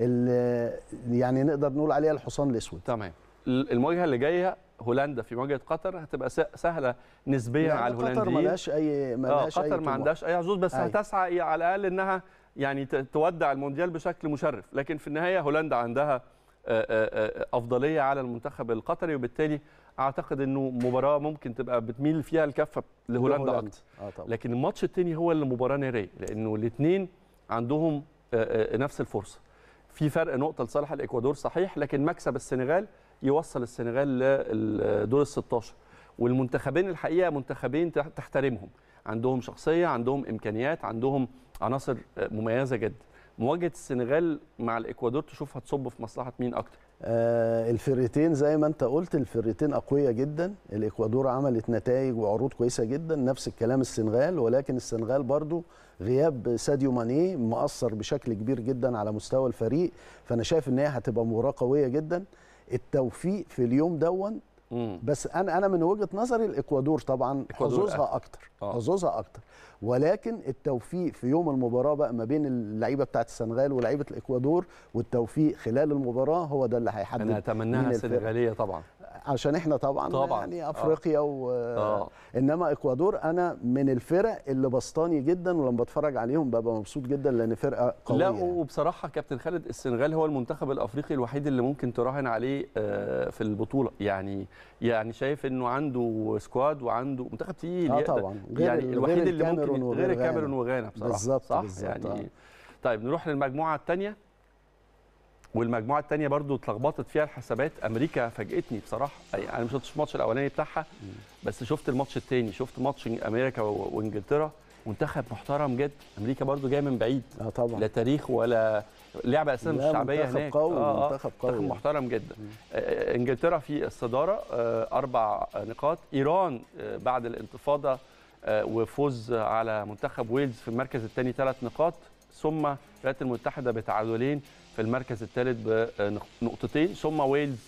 اللي يعني نقدر نقول عليها الحصان الاسود تمام المواجهه اللي جايه هولندا في مواجهه قطر هتبقى س- سهله نسبيا يعني على قطر الهولنديين ملهاش اي اه ملهاش اي قطر ما طموح. عندهاش اي حظوظ بس أيوة. هتسعى على الاقل انها يعني ت- تودع المونديال بشكل مشرف لكن في النهايه هولندا عندها آه، آه، آه، افضليه على المنتخب القطري وبالتالي اعتقد انه مباراه ممكن تبقى بتميل فيها الكفه لهولندا اكتر اه طبعا لكن الماتش الثاني هو اللي مباراه ناريه لانه الاثنين عندهم آه، آه، نفس الفرصه في فرق نقطه لصالح الاكوادور صحيح لكن مكسب السنغال يوصل السنغال لدور ال 16 والمنتخبين الحقيقه منتخبين تح- تحترمهم عندهم شخصيه عندهم امكانيات عندهم عناصر آه، مميزه جدا مواجهه السنغال مع الاكوادور تشوف هتصب في مصلحه مين اكتر آه الفرقتين زي ما انت قلت الفرقتين اقوياء جدا الاكوادور عملت نتائج وعروض كويسه جدا نفس الكلام السنغال ولكن السنغال برضو غياب ساديو ماني مأثر بشكل كبير جدا على مستوى الفريق فانا شايف ان هي هتبقى مباراه قويه جدا التوفيق في اليوم دون مم. بس انا انا من وجهه نظري الاكوادور طبعا الإكوادور حظوظها اكتر آه. حظوظها اكتر ولكن التوفيق في يوم المباراه بقى ما بين اللعيبه بتاعت السنغال ولاعيبه الاكوادور والتوفيق خلال المباراه هو ده اللي هيحدد انا اتمناها مين الفرق. سنغاليه طبعا عشان احنا طبعا, طبعاً. يعني آه. افريقيا و... اه انما اكوادور انا من الفرق اللي بسطاني جدا ولما بتفرج عليهم ببقى مبسوط جدا لان فرقه قويه لا يعني. وبصراحه كابتن خالد السنغال هو المنتخب الافريقي الوحيد اللي ممكن تراهن عليه آه، في البطوله يعني يعني شايف انه عنده سكواد وعنده منتخب تقيل اه يقدر- طبعا غير يعني ال- الوحيد غير اللي ممكن الكاميرون وغير غير الكاميرون غانا. وغانا بصراحه بالظبط، صح بالظبط، يعني آه. طيب نروح للمجموعه الثانيه والمجموعه الثانيه برضو اتلخبطت فيها الحسابات امريكا فاجئتني بصراحه يعني انا ما شفتش الماتش الاولاني بتاعها بس شفت الماتش الثاني شفت ماتش امريكا و- وانجلترا منتخب محترم جدا امريكا برضو جايه من بعيد اه طبعا لا تاريخ ولا لعبه اساسا مش لا، شعبيه منتخب هناك قوي، آه، آه، منتخب قوي. منتخب محترم جدا آه، انجلترا في الصداره آه، اربع نقاط ايران آه، بعد الانتفاضه آه، وفوز على منتخب ويلز في المركز الثاني ثلاث نقاط ثم الولايات المتحده بتعادلين في المركز الثالث بنقطتين ثم ويلز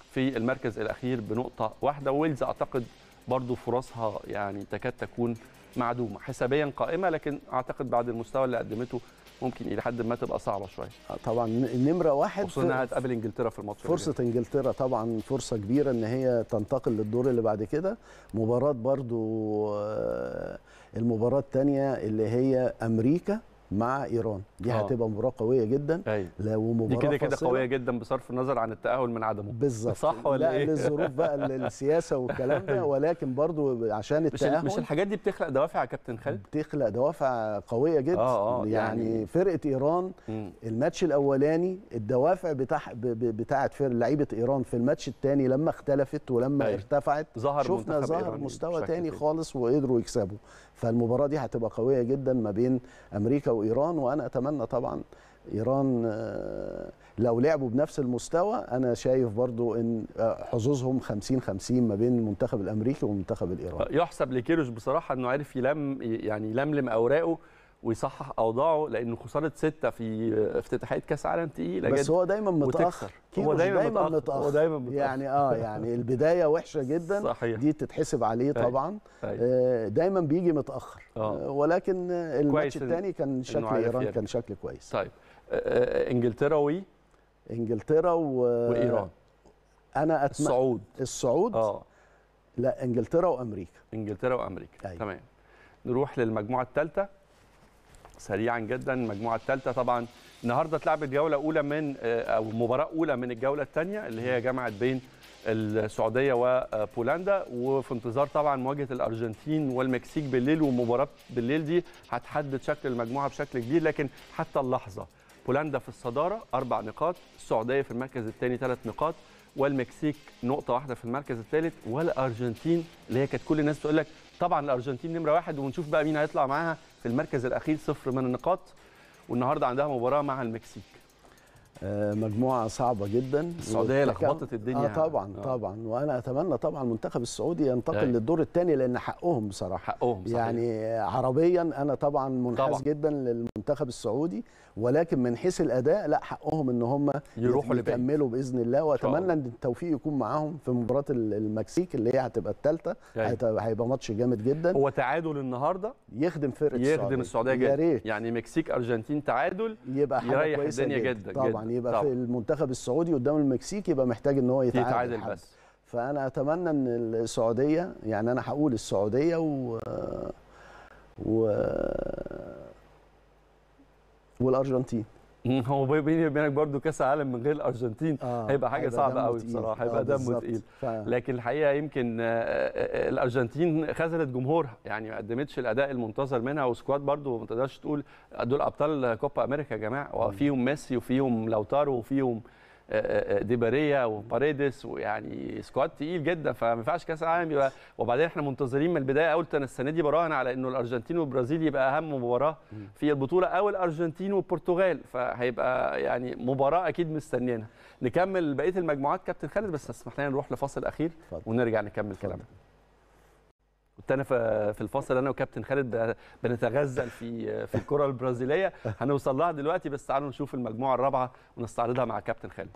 في المركز الاخير بنقطه واحده ويلز اعتقد برضو فرصها يعني تكاد تكون معدومه حسابيا قائمه لكن اعتقد بعد المستوى اللي قدمته ممكن الى حد ما تبقى صعبه شويه آه، طبعا نمره واحد خصوصا انها هتقابل انجلترا في الماتش اللي فرصة انجلترا طبعا فرصة كبيرة ان هي تنتقل للدور اللي بعد كده مباراة برضو آه، المباراة الثانية اللي هي امريكا مع ايران دي آه. هتبقى مباراة قوية جدا جاي. أيوة. لو دي مباراة كده كده فاصلة. قويه جدا بصرف النظر عن التاهل من عدمه بالظبط صح ولا لا إيه؟ للظروف بقى السياسة والكلام ده ولكن برضو عشان مش ال- التأهل مش الحاجات دي بتخلق دوافع يا كابتن خالد بتخلق دوافع قوية جدا آه، آه، يعني, يعني- فرقة ايران مم. الماتش الاولاني الدوافع بتاع ب- ب- بتاعت فرق لعيبه ايران في الماتش الثاني لما اختلفت ولما أيوة. ارتفعت ظهر شفنا منتخب ظهر إيراني مستوى بشكل تاني تاني. خالص وقدروا يكسبوا فالمباراه دي هتبقى قويه جدا ما بين امريكا وايران وانا اتمنى طبعا ايران آه، لو لعبوا بنفس المستوى انا شايف برضو ان آه، حظوظهم 50 50 ما بين المنتخب الامريكي والمنتخب الايراني يحسب لكيروش بصراحه انه عرف يلم يعني يلملم اوراقه ويصحح اوضاعه لانه خساره سته في افتتاحيه كاس عالم تقيله بس جدا هو دايما متاخر وتكسر. كيروش هو دايما, دايما متأخر. متاخر هو دايما متأخر. يعني اه يعني البدايه وحشه جدا صحيح دي تتحسب عليه أيوة. طبعا أيوة. آه، دايما بيجي متاخر آه. آه، ولكن آه، الماتش إن- الثاني كان شكل عارف ايران يرجع. كان شكل كويس طيب آه، آه، انجلترا و... انجلترا و... وايران انا أتم... الصعود الصعود اه لا انجلترا وامريكا انجلترا وامريكا أيوة. تمام نروح للمجموعه الثالثه سريعا جدا المجموعه الثالثه طبعا النهارده اتلعبت جوله اولى من آه، او مباراه اولى من الجوله الثانيه اللي هي جمعت بين السعوديه وبولندا وفي انتظار طبعا مواجهه الارجنتين والمكسيك بالليل ومباراه بالليل دي هتحدد شكل المجموعه بشكل كبير لكن حتى اللحظه بولندا في الصداره اربع نقاط السعوديه في المركز الثاني ثلاث نقاط والمكسيك نقطه واحده في المركز الثالث والارجنتين اللي هي كانت كل الناس تقول لك طبعا الارجنتين نمره واحد ونشوف بقى مين هيطلع معاها في المركز الاخير صفر من النقاط والنهارده عندها مباراه مع المكسيك آه، مجموعه صعبه جدا السعودية والتكا- لخبطت الدنيا. اه طبعا آه. طبعا وانا اتمنى طبعا المنتخب السعودي ينتقل أيوة. للدور الثاني لان حقهم بصراحه حقهم صحيح. يعني عربيا انا طبعا منحاز طبعاً. جدا للمنتخب السعودي ولكن من حيث الاداء لا حقهم ان هم يروحوا لبعيد. يكملوا باذن الله شاء واتمنى الله. ان التوفيق يكون معاهم في مباراه ال- المكسيك اللي هي هتبقى الثالثه أيوة. هيبقى ماتش جامد جدا هو تعادل النهارده يخدم فرقه يخدم السعوديه يا جدا ريت يعني مكسيك ارجنتين تعادل يبقى حاجه يريح كويسه الدنيا جدا, جدا طبعا جدا. يبقى طبعاً. في المنتخب السعودي قدام المكسيك يبقى محتاج ان هو يتعادل, يتعادل حد. بس فانا اتمنى ان السعوديه يعني انا هقول السعوديه و و والارجنتين هو بيني وبينك برضو كاس عالم من غير الارجنتين آه هيبقى حاجه صعبه دمه قوي تقيل. بصراحه آه، هيبقى دمه بالظبط. تقيل ف... لكن الحقيقه يمكن آه، آه، الارجنتين خذلت جمهورها يعني ما قدمتش الاداء المنتظر منها وسكواد برضو ما تقدرش تقول دول ابطال كوبا امريكا يا جماعه وفيهم ميسي وفيهم لوتارو وفيهم آه، آه، دي ماريا وباريدس ويعني سكواد تقيل جدا فما ينفعش كاس العالم يبقى وبعدين احنا منتظرين من البدايه قلت انا السنه دي براهن على انه الارجنتين والبرازيل يبقى اهم مباراه في البطوله او الارجنتين والبرتغال فهيبقى يعني مباراه اكيد مستنيينها نكمل بقيه المجموعات كابتن خالد بس اسمح لنا نروح لفاصل اخير اتفضل. ونرجع نكمل كلامنا كنت انا في في الفاصل انا وكابتن خالد ب- بنتغزل في في الكره البرازيليه هنوصل لها دلوقتي بس تعالوا نشوف المجموعه الرابعه ونستعرضها مع كابتن خالد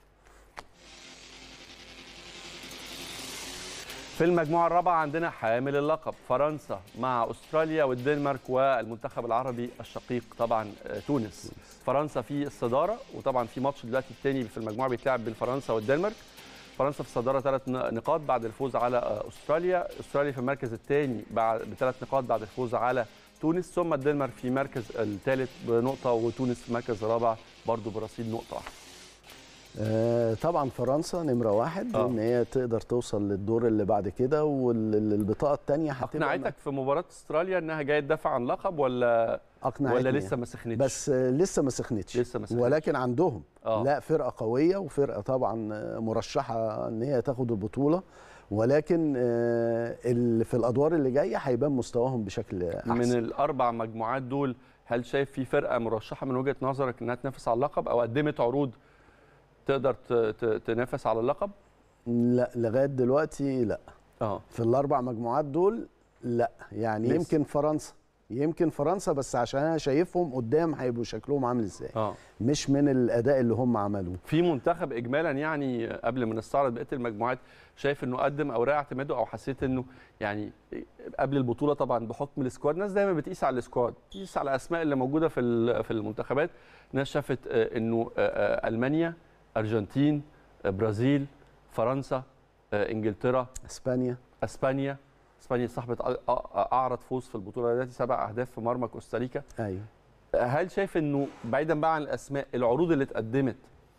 في المجموعة الرابعة عندنا حامل اللقب فرنسا مع أستراليا والدنمارك والمنتخب العربي الشقيق طبعا آه، تونس فرنسا في الصدارة وطبعا في ماتش دلوقتي الثاني في المجموعة بيتلعب بين فرنسا والدنمارك فرنسا في الصدارة ثلاث نقاط بعد الفوز على آه، أستراليا أستراليا في المركز الثاني بعد بثلاث نقاط بعد الفوز على تونس ثم الدنمارك في المركز الثالث بنقطة وتونس في المركز الرابع برضه برصيد نقطة واحدة آه طبعا فرنسا نمره واحد آه. ان هي تقدر توصل للدور اللي بعد كده والبطاقه الثانيه هتبقى أقنعتك في مباراة أستراليا إنها جاية تدافع عن لقب ولا اقنعتني ولا لسه ما سخنتش؟ بس آه، لسه ما سخنتش لسه ما سخنتش. ولكن عندهم آه. لا فرقه قويه وفرقه طبعا آه، مرشحه ان هي تاخد البطوله ولكن آه، اللي في الادوار اللي جايه هيبان مستواهم بشكل احسن من الاربع مجموعات دول هل شايف في فرقه مرشحه من وجهه نظرك انها تنافس على اللقب او قدمت عروض تقدر ت- ت- تنافس على اللقب؟ لا لغايه دلوقتي لا اه في الاربع مجموعات دول لا يعني لسه. يمكن فرنسا يمكن فرنسا بس عشان انا شايفهم قدام هيبقوا شكلهم عامل ازاي اه مش من الاداء اللي هم عملوه في منتخب اجمالا يعني قبل ما نستعرض بقيه المجموعات شايف انه قدم اوراق اعتماده او حسيت انه يعني قبل البطوله طبعا بحكم السكواد ناس دايما بتقيس على السكواد بتقيس على الاسماء اللي موجوده في ال- في المنتخبات ناس شافت آه، انه آه، آه، المانيا ارجنتين آه، برازيل فرنسا آه، انجلترا اسبانيا اسبانيا اسبانيا صاحبه أ- أ- اعرض فوز في البطوله دلوقتي سبع اهداف في مرمى كوستاريكا ايوه هل شايف انه بعيدا بقى عن الاسماء العروض اللي اتقدمت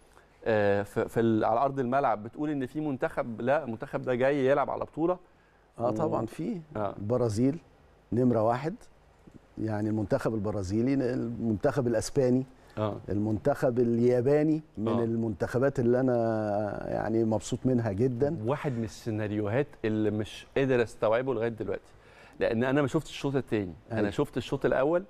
آه، في في ال- على ارض الملعب بتقول ان في منتخب لا المنتخب ده جاي يلعب على بطوله اه طبعا في اه البرازيل نمره واحد يعني المنتخب البرازيلي المنتخب الاسباني اه المنتخب الياباني من آه. المنتخبات اللي انا يعني مبسوط منها جدا واحد من السيناريوهات اللي مش قادر استوعبه لغايه دلوقتي لان انا ما شفتش الشوط الثاني انا أيوة. شفت الشوط الاول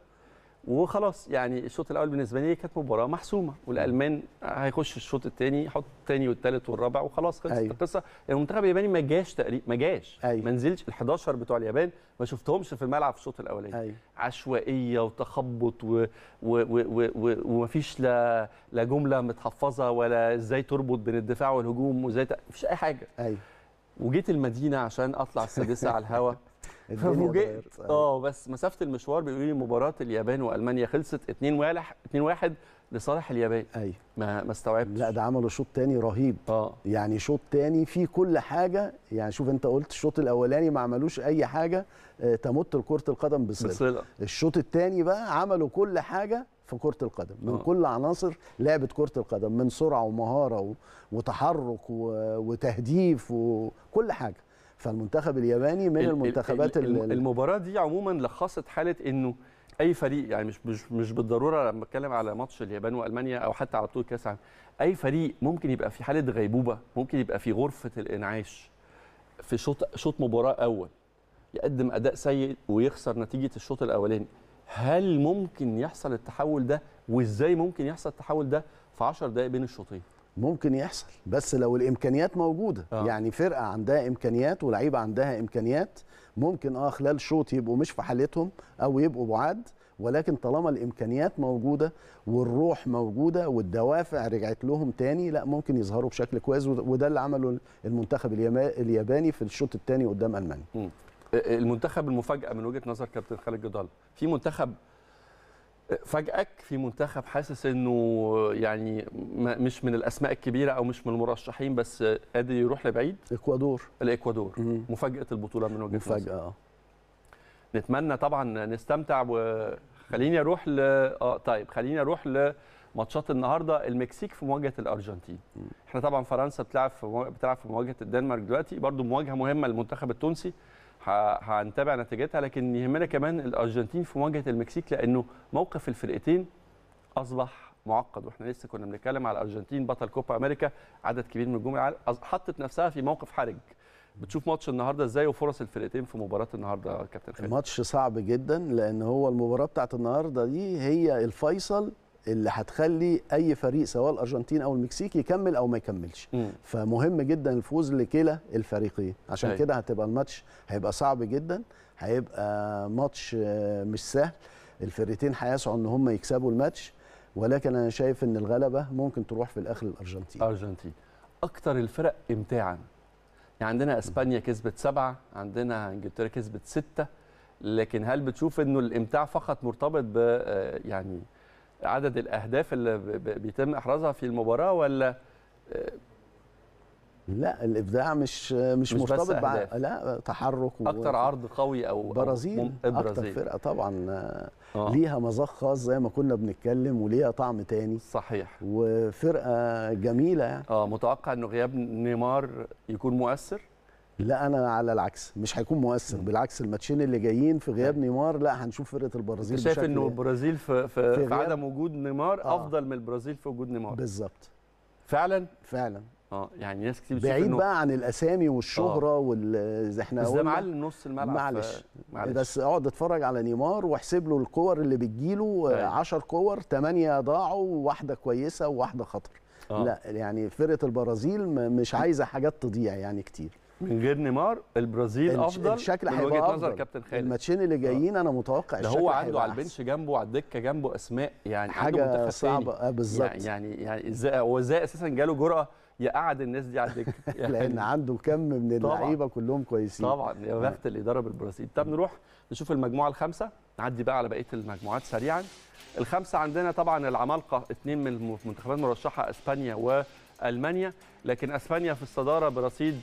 وخلاص يعني الشوط الاول بالنسبه لي كانت مباراه محسومه والالمان هيخش الشوط الثاني يحط الثاني والثالث والرابع وخلاص خلصت أيوة. القصه المنتخب الياباني ما جاش تقريبا ما جاش أيوة. ما نزلش ال 11 بتوع اليابان ما شفتهمش في الملعب في الشوط الاولاني ايوه عشوائيه وتخبط و... و... و... و... و... ومفيش لا لا جمله متحفظه ولا ازاي تربط بين الدفاع والهجوم وازاي ت... مفيش اي حاجه ايوه وجيت المدينه عشان اطلع السادسه على الهوا الدنيا ففوجئت اتغيرت. أيوة. اه بس مسافه المشوار بيقولوا لي مباراه اليابان والمانيا خلصت 2 1 2 1 لصالح اليابان ايوه ما ما استوعبتش لا ده عملوا شوط تاني رهيب اه يعني شوط تاني فيه كل حاجه يعني شوف انت قلت الشوط الاولاني ما عملوش اي حاجه آه، تمت لكره القدم بصله بصله الشوط الثاني بقى عملوا كل حاجه في كره القدم من آه. كل عناصر لعبه كره القدم من سرعه ومهاره و- وتحرك و- وتهديف وكل حاجه فالمنتخب الياباني من ال- ال- المنتخبات ال- ال- المباراه دي عموما لخصت حاله انه اي فريق يعني مش مش مش بالضروره لما بتكلم على ماتش اليابان والمانيا او حتى على بطوله كاس العالم اي فريق ممكن يبقى في حاله غيبوبه ممكن يبقى في غرفه الانعاش في شوط شوط مباراه اول يقدم اداء سيء ويخسر نتيجه الشوط الاولاني هل ممكن يحصل التحول ده وازاي ممكن يحصل التحول ده في 10 دقائق بين الشوطين ممكن يحصل بس لو الامكانيات موجوده آه. آه. يعني فرقه عندها امكانيات ولعيبه عندها امكانيات ممكن اه خلال شوط يبقوا مش في حالتهم او يبقوا بعاد ولكن طالما الامكانيات موجوده والروح موجوده والدوافع رجعت لهم تاني لا ممكن يظهروا بشكل كويس وده- وده اللي عمله المنتخب اليما- الياباني في الشوط الثاني قدام المانيا مم. المنتخب المفاجاه من وجهه نظر كابتن خالد جدال في منتخب فاجئك في منتخب حاسس انه يعني ما- مش من الاسماء الكبيره او مش من المرشحين بس قادر يروح لبعيد اكوادور الاكوادور مم. مفاجاه البطوله من وجهه نظر مفاجاه اه نتمنى طبعا نستمتع وخليني اروح ل اه طيب خليني اروح لماتشات النهارده المكسيك في مواجهه الارجنتين احنا طبعا فرنسا بتلعب في موا- بتلعب في مواجهه الدنمارك دلوقتي برضو مواجهه مهمه للمنتخب التونسي ه- هنتابع نتيجتها لكن يهمنا كمان الارجنتين في مواجهه المكسيك لانه موقف الفرقتين اصبح معقد واحنا لسه كنا بنتكلم على الارجنتين بطل كوبا امريكا عدد كبير من نجوم العالم أص- حطت نفسها في موقف حرج بتشوف ماتش النهارده ازاي وفرص الفرقتين في مباراه النهارده يا كابتن خالد ماتش صعب جدا لان هو المباراه بتاعت النهارده دي هي الفيصل اللي هتخلي اي فريق سواء الارجنتين او المكسيك يكمل او ما يكملش مم. فمهم جدا الفوز لكلا الفريقين عشان أيوة. كده هتبقى الماتش هيبقى صعب جدا هيبقى ماتش آه، مش سهل الفرقتين هيسعوا ان هم يكسبوا الماتش ولكن انا شايف ان الغلبه ممكن تروح في الاخر للارجنتين ارجنتين اكتر الفرق امتاعا يعني عندنا اسبانيا كسبت سبعه عندنا انجلترا كسبت سته لكن هل بتشوف انه الامتاع فقط مرتبط ب آه، يعني عدد الاهداف اللي ب- ب- بيتم احرازها في المباراه ولا لا الابداع مش مش, مش بس مرتبط بع... أهداف. لا تحرك و- اكتر عرض قوي او أو برازيل مم- اكتر البرازيل فرقه طبعا آه، آه. ليها مذاق خاص زي ما كنا بنتكلم وليها طعم تاني صحيح وفرقه جميله يعني اه متوقع انه غياب نيمار يكون مؤثر لا انا على العكس مش هيكون مؤثر بالعكس الماتشين اللي جايين في غياب نيمار لا هنشوف فرقه البرازيل انت شايف بشكل انه البرازيل في في, في في غياب- عدم وجود نيمار آه. افضل من البرازيل في وجود نيمار بالظبط فعلا فعلا اه يعني ناس كتير بتشوف بعيد إنه بقى عن الاسامي والشهره وال زي احنا بس ده قلنا. معلم نص الملعب معلش. ف- معلش بس اقعد اتفرج على نيمار واحسب له الكور اللي بتجيله أيوة. 10 كور 8 ضاعوا وواحده كويسه وواحده خطر آه. لا يعني فرقه البرازيل م- مش عايزه حاجات تضيع يعني كتير من غير نيمار البرازيل الش- افضل الشكل من هيبقى وجهه أفضل. نظر كابتن خالد الماتشين اللي جايين انا متوقع ده الشكل هو عنده هيبقى على أحسن. البنش جنبه على الدكه جنبه اسماء يعني عنده حاجه منتخب صعبه تاني. آه بالظبط يعني يعني يعني ازاي هو ازاي اساسا جاله جرأه يقعد الناس دي على الدكه يعني لان عنده كم من طبعاً. اللعيبه كلهم كويسين طبعا يا بخت الاداره بالبرازيل طب نروح نشوف المجموعه الخامسه نعدي بقى على بقيه المجموعات سريعا الخمسه عندنا طبعا العمالقه اثنين من المنتخبات المرشحه اسبانيا والمانيا لكن اسبانيا في الصداره برصيد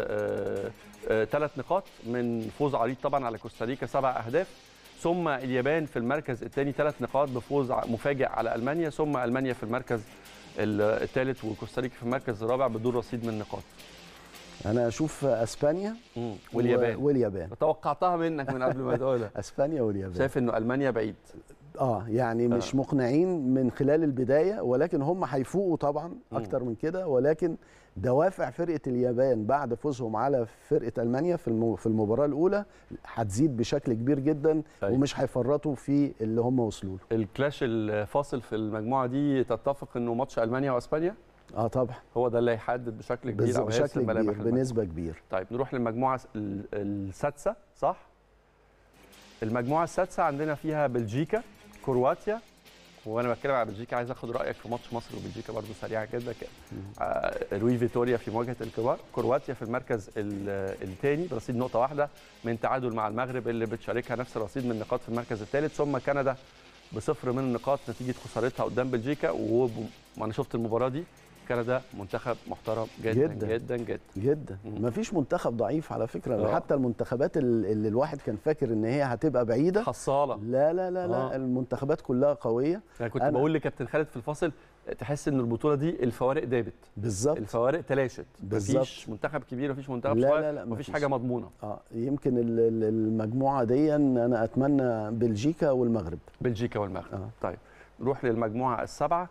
ثلاث نقاط من فوز عريض طبعا على كوستاريكا سبع اهداف ثم اليابان في المركز الثاني ثلاث نقاط بفوز ع- مفاجئ على المانيا ثم المانيا في المركز الثالث وكوستاريكا في المركز الرابع بدون رصيد من نقاط انا اشوف اسبانيا مم. واليابان و- واليابان توقعتها منك من قبل ما تقولها اسبانيا واليابان شايف انه المانيا بعيد اه يعني مش مقنعين من خلال البدايه ولكن هم هيفوقوا طبعا اكتر من كده ولكن دوافع فرقه اليابان بعد فوزهم على فرقه المانيا في المو- في المباراه الاولى هتزيد بشكل كبير جدا أيوة. ومش هيفرطوا في اللي هم وصلوا له الكلاش الفاصل في المجموعه دي تتفق انه ماتش المانيا واسبانيا اه طبعا هو ده اللي هيحدد بشكل كبير بز- أو هيرسم بشكل ملامح كبير المجموعة. بنسبه كبيره طيب نروح للمجموعه ال- السادسه صح المجموعه السادسه عندنا فيها بلجيكا كرواتيا وانا بتكلم على بلجيكا عايز اخد رايك في ماتش مصر وبلجيكا برضو سريعا كده كده. آه، روي فيتوريا في مواجهه الكروات كرواتيا في المركز الثاني برصيد نقطه واحده من تعادل مع المغرب اللي بتشاركها نفس الرصيد من النقاط في المركز الثالث ثم كندا بصفر من النقاط نتيجه خسارتها قدام بلجيكا وانا شفت المباراه دي كندا منتخب محترم جدا جداً. جدا جدا, جدا. جدا مم. مفيش منتخب ضعيف على فكره آه. حتى المنتخبات ال- اللي الواحد كان فاكر ان هي هتبقى بعيده حصاله لا لا لا لا آه. المنتخبات كلها قويه انا كنت أنا- بقول لكابتن خالد في الفاصل تحس ان البطوله دي الفوارق دابت بالظبط الفوارق تلاشت بالظبط. مفيش منتخب كبير مفيش منتخب لا، صغير لا، لا، مفيش مفيش. حاجه مضمونه اه يمكن ال- ال- المجموعه دي انا اتمنى بلجيكا والمغرب بلجيكا والمغرب آه. طيب نروح للمجموعه السابعه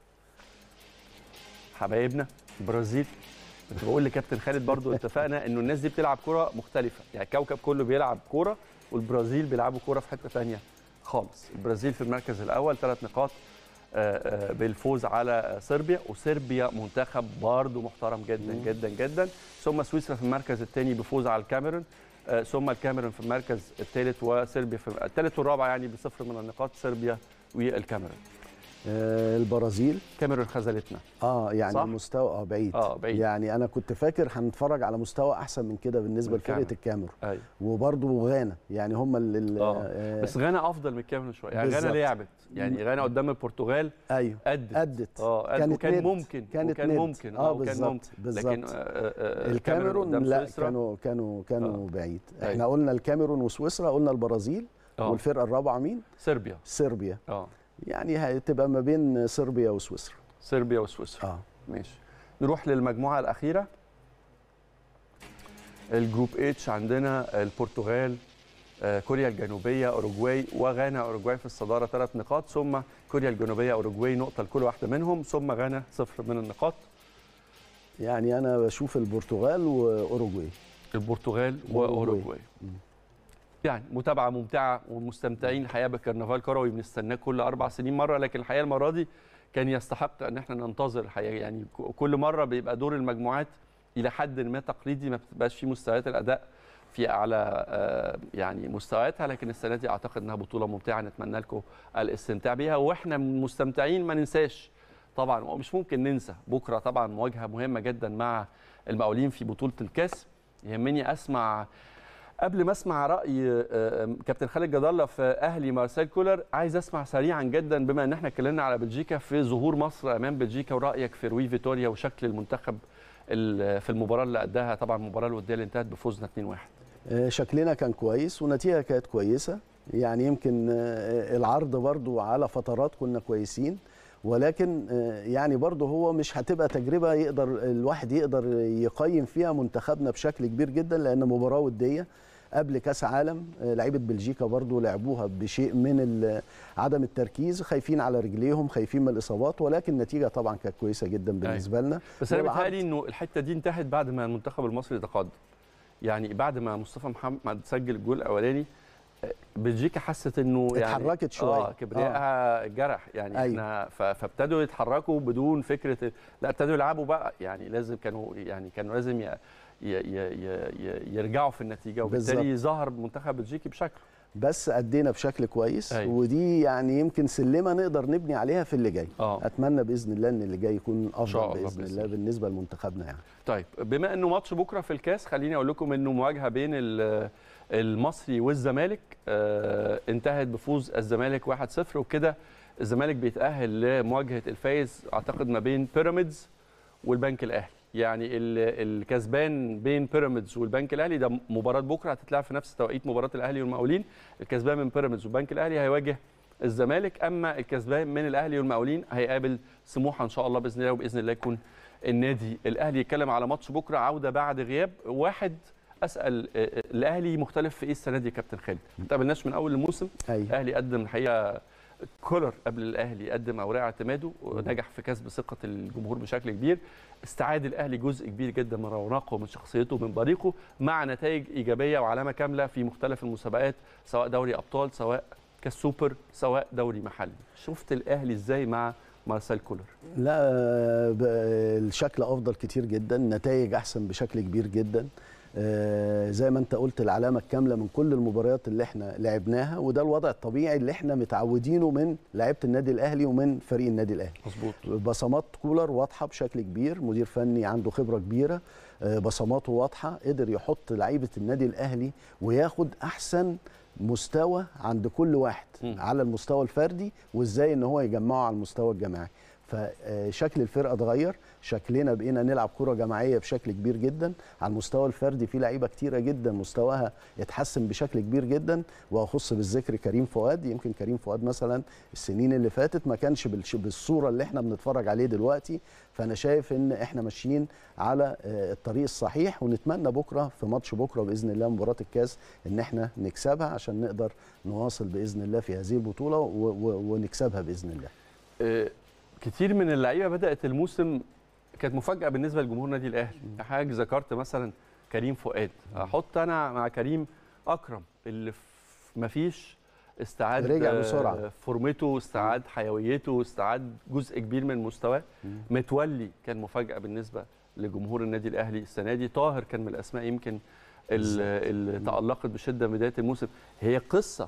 حبايبنا البرازيل كنت بقول لكابتن خالد برضو اتفقنا انه الناس دي بتلعب كره مختلفه يعني الكوكب كله بيلعب كره والبرازيل بيلعبوا كره في حته ثانيه خالص البرازيل في المركز الاول ثلاث نقاط آه، آه، بالفوز على صربيا وصربيا منتخب برضو محترم جدا جدا جدا ثم سويسرا في المركز الثاني بفوز على الكاميرون آه، ثم الكاميرون في المركز الثالث وصربيا في الثالث والرابع يعني بصفر من النقاط صربيا والكاميرون آه البرازيل الكاميرون خذلتنا اه يعني صح؟ المستوى اه بعيد اه بعيد يعني انا كنت فاكر هنتفرج على مستوى احسن من كده بالنسبه من لفرقه الكاميرون. الكاميرون ايوه وبرضه غانا يعني هم اللي آه. بس غانا افضل من الكاميرون شويه يعني غانا بالظبط. لعبت يعني غانا قدام البرتغال ايوه ادت ادت اه قد- كانت وكان ند. ممكن كانت وكان ند. ممكن اه وكان بالظبط ممكن بالظبط لكن آه، آه، آه، الكاميرون قدام لا سويسرا. كانوا كانوا كانوا آه. بعيد أيوة. احنا قلنا الكاميرون وسويسرا قلنا البرازيل آه. والفرقه الرابعه مين صربيا صربيا اه يعني هتبقى ما بين صربيا وسويسرا صربيا وسويسرا اه ماشي نروح للمجموعه الاخيره الجروب اتش عندنا البرتغال آه، كوريا الجنوبيه اوروجواي وغانا اوروجواي في الصداره ثلاث نقاط ثم كوريا الجنوبيه اوروجواي نقطه لكل واحده منهم ثم غانا صفر من النقاط يعني انا بشوف البرتغال واوروجواي البرتغال وأوروجواي. واوروجواي يعني متابعه ممتعه ومستمتعين الحقيقه بكرنفال كروي بنستناه كل اربع سنين مره لكن الحقيقه المره دي كان يستحق ان احنا ننتظر الحقيقه يعني ك- كل مره بيبقى دور المجموعات الى حد ما تقليدي ما بتبقاش فيه مستويات الاداء في اعلى آه، يعني مستوياتها لكن السنه دي اعتقد انها بطوله ممتعه نتمنى لكم الاستمتاع بيها واحنا مستمتعين ما ننساش طبعا ومش ممكن ننسى بكره طبعا مواجهه مهمه جدا مع المقاولين في بطوله الكاس يهمني اسمع قبل ما اسمع راي آه، كابتن خالد جد الله في اهلي مارسيل كولر عايز اسمع سريعا جدا بما ان احنا اتكلمنا على بلجيكا في ظهور مصر امام بلجيكا ورايك في روي فيتوريا وشكل المنتخب ال- في المباراه اللي اداها طبعا المباراه الوديه اللي انتهت بفوزنا 2-1 آه، شكلنا كان كويس والنتيجه كانت كويسه يعني يمكن آه، العرض برضو على فترات كنا كويسين ولكن آه، يعني برضو هو مش هتبقى تجربه يقدر الواحد يقدر يقيم فيها منتخبنا بشكل كبير جدا لان مباراه وديه قبل كاس عالم آه، لعيبه بلجيكا برضو لعبوها بشيء من ال- عدم التركيز خايفين على رجليهم خايفين من الاصابات ولكن النتيجه طبعا كانت كويسه جدا بالنسبه لنا بس انا والعرض- بيتهيألي انه الحته دي انتهت بعد ما المنتخب المصري تقدم يعني بعد ما مصطفى محمد سجل الجول الاولاني آه، بلجيكا حست انه يعني اتحركت شوية. اه كبريائها جرح يعني أيوة. احنا ف- فابتدوا يتحركوا بدون فكره لا ابتدوا يلعبوا بقى يعني لازم كانوا يعني كانوا لازم ي- ي- ي- ي- ي- يرجعوا في النتيجه وبالتالي ظهر منتخب بلجيكي بشكل بس ادينا بشكل كويس أيوة. ودي يعني يمكن سلمه نقدر نبني عليها في اللي جاي اه اتمنى باذن الله ان اللي جاي يكون شاء افضل الله باذن بإذن الله الله. بالنسبه لمنتخبنا يعني طيب بما انه ماتش بكره في الكاس خليني اقول لكم انه مواجهه بين ال- المصري والزمالك آه، انتهت بفوز الزمالك 1-0 وكده الزمالك بيتاهل لمواجهه الفايز اعتقد ما بين بيراميدز والبنك الاهلي يعني ال- الكسبان بين بيراميدز والبنك الاهلي ده مباراه بكره هتتلعب في نفس توقيت مباراه الاهلي والمقاولين الكسبان من بيراميدز والبنك الاهلي هيواجه الزمالك اما الكسبان من الاهلي والمقاولين هيقابل سموحه ان شاء الله باذن الله وباذن الله يكون النادي الاهلي يتكلم على ماتش بكره عوده بعد غياب واحد اسال آه، آه، الاهلي مختلف في ايه السنه دي يا كابتن خالد ما تقابلناش من اول الموسم ايوه الاهلي قدم الحقيقه كولر قبل الاهلي قدم اوراق اعتماده ونجح في كسب ثقه الجمهور بشكل كبير استعاد الاهلي جزء كبير جدا من رونقه ومن شخصيته ومن بريقه مع نتائج ايجابيه وعلامه كامله في مختلف المسابقات سواء دوري ابطال سواء كاس سوبر سواء دوري محلي شفت الاهلي ازاي مع مارسيل كولر لا ب- الشكل افضل كتير جدا النتائج احسن بشكل كبير جدا آه، زي ما انت قلت العلامه الكامله من كل المباريات اللي احنا لعبناها وده الوضع الطبيعي اللي احنا متعودينه من لعيبه النادي الاهلي ومن فريق النادي الاهلي مظبوط بصمات كولر واضحه بشكل كبير مدير فني عنده خبره كبيره آه، بصماته واضحه قدر يحط لعيبه النادي الاهلي وياخد احسن مستوى عند كل واحد مم. على المستوى الفردي وازاي ان هو يجمعه على المستوى الجماعي فشكل الفرقه اتغير شكلنا بقينا نلعب كره جماعيه بشكل كبير جدا على المستوى الفردي في لعيبه كتيره جدا مستواها اتحسن بشكل كبير جدا واخص بالذكر كريم فؤاد يمكن كريم فؤاد مثلا السنين اللي فاتت ما كانش بالش- بالصوره اللي احنا بنتفرج عليه دلوقتي فانا شايف ان احنا ماشيين على آه، الطريق الصحيح ونتمنى بكره في ماتش بكره باذن الله مباراه الكاس ان احنا نكسبها عشان نقدر نواصل باذن الله في هذه البطوله و- و- ونكسبها باذن الله آه، كتير من اللعيبه بدات الموسم كانت مفاجاه بالنسبه لجمهور النادي الاهلي حاجه ذكرت مثلا كريم فؤاد احط انا مع كريم اكرم اللي في مفيش استعاد رجع آه، بسرعة. فورمته استعاد حيويته استعاد جزء كبير من مستواه متولي كان مفاجاه بالنسبه لجمهور النادي الاهلي السنه دي طاهر كان من الاسماء يمكن ال- اللي تالقت بشده من بدايه الموسم هي قصه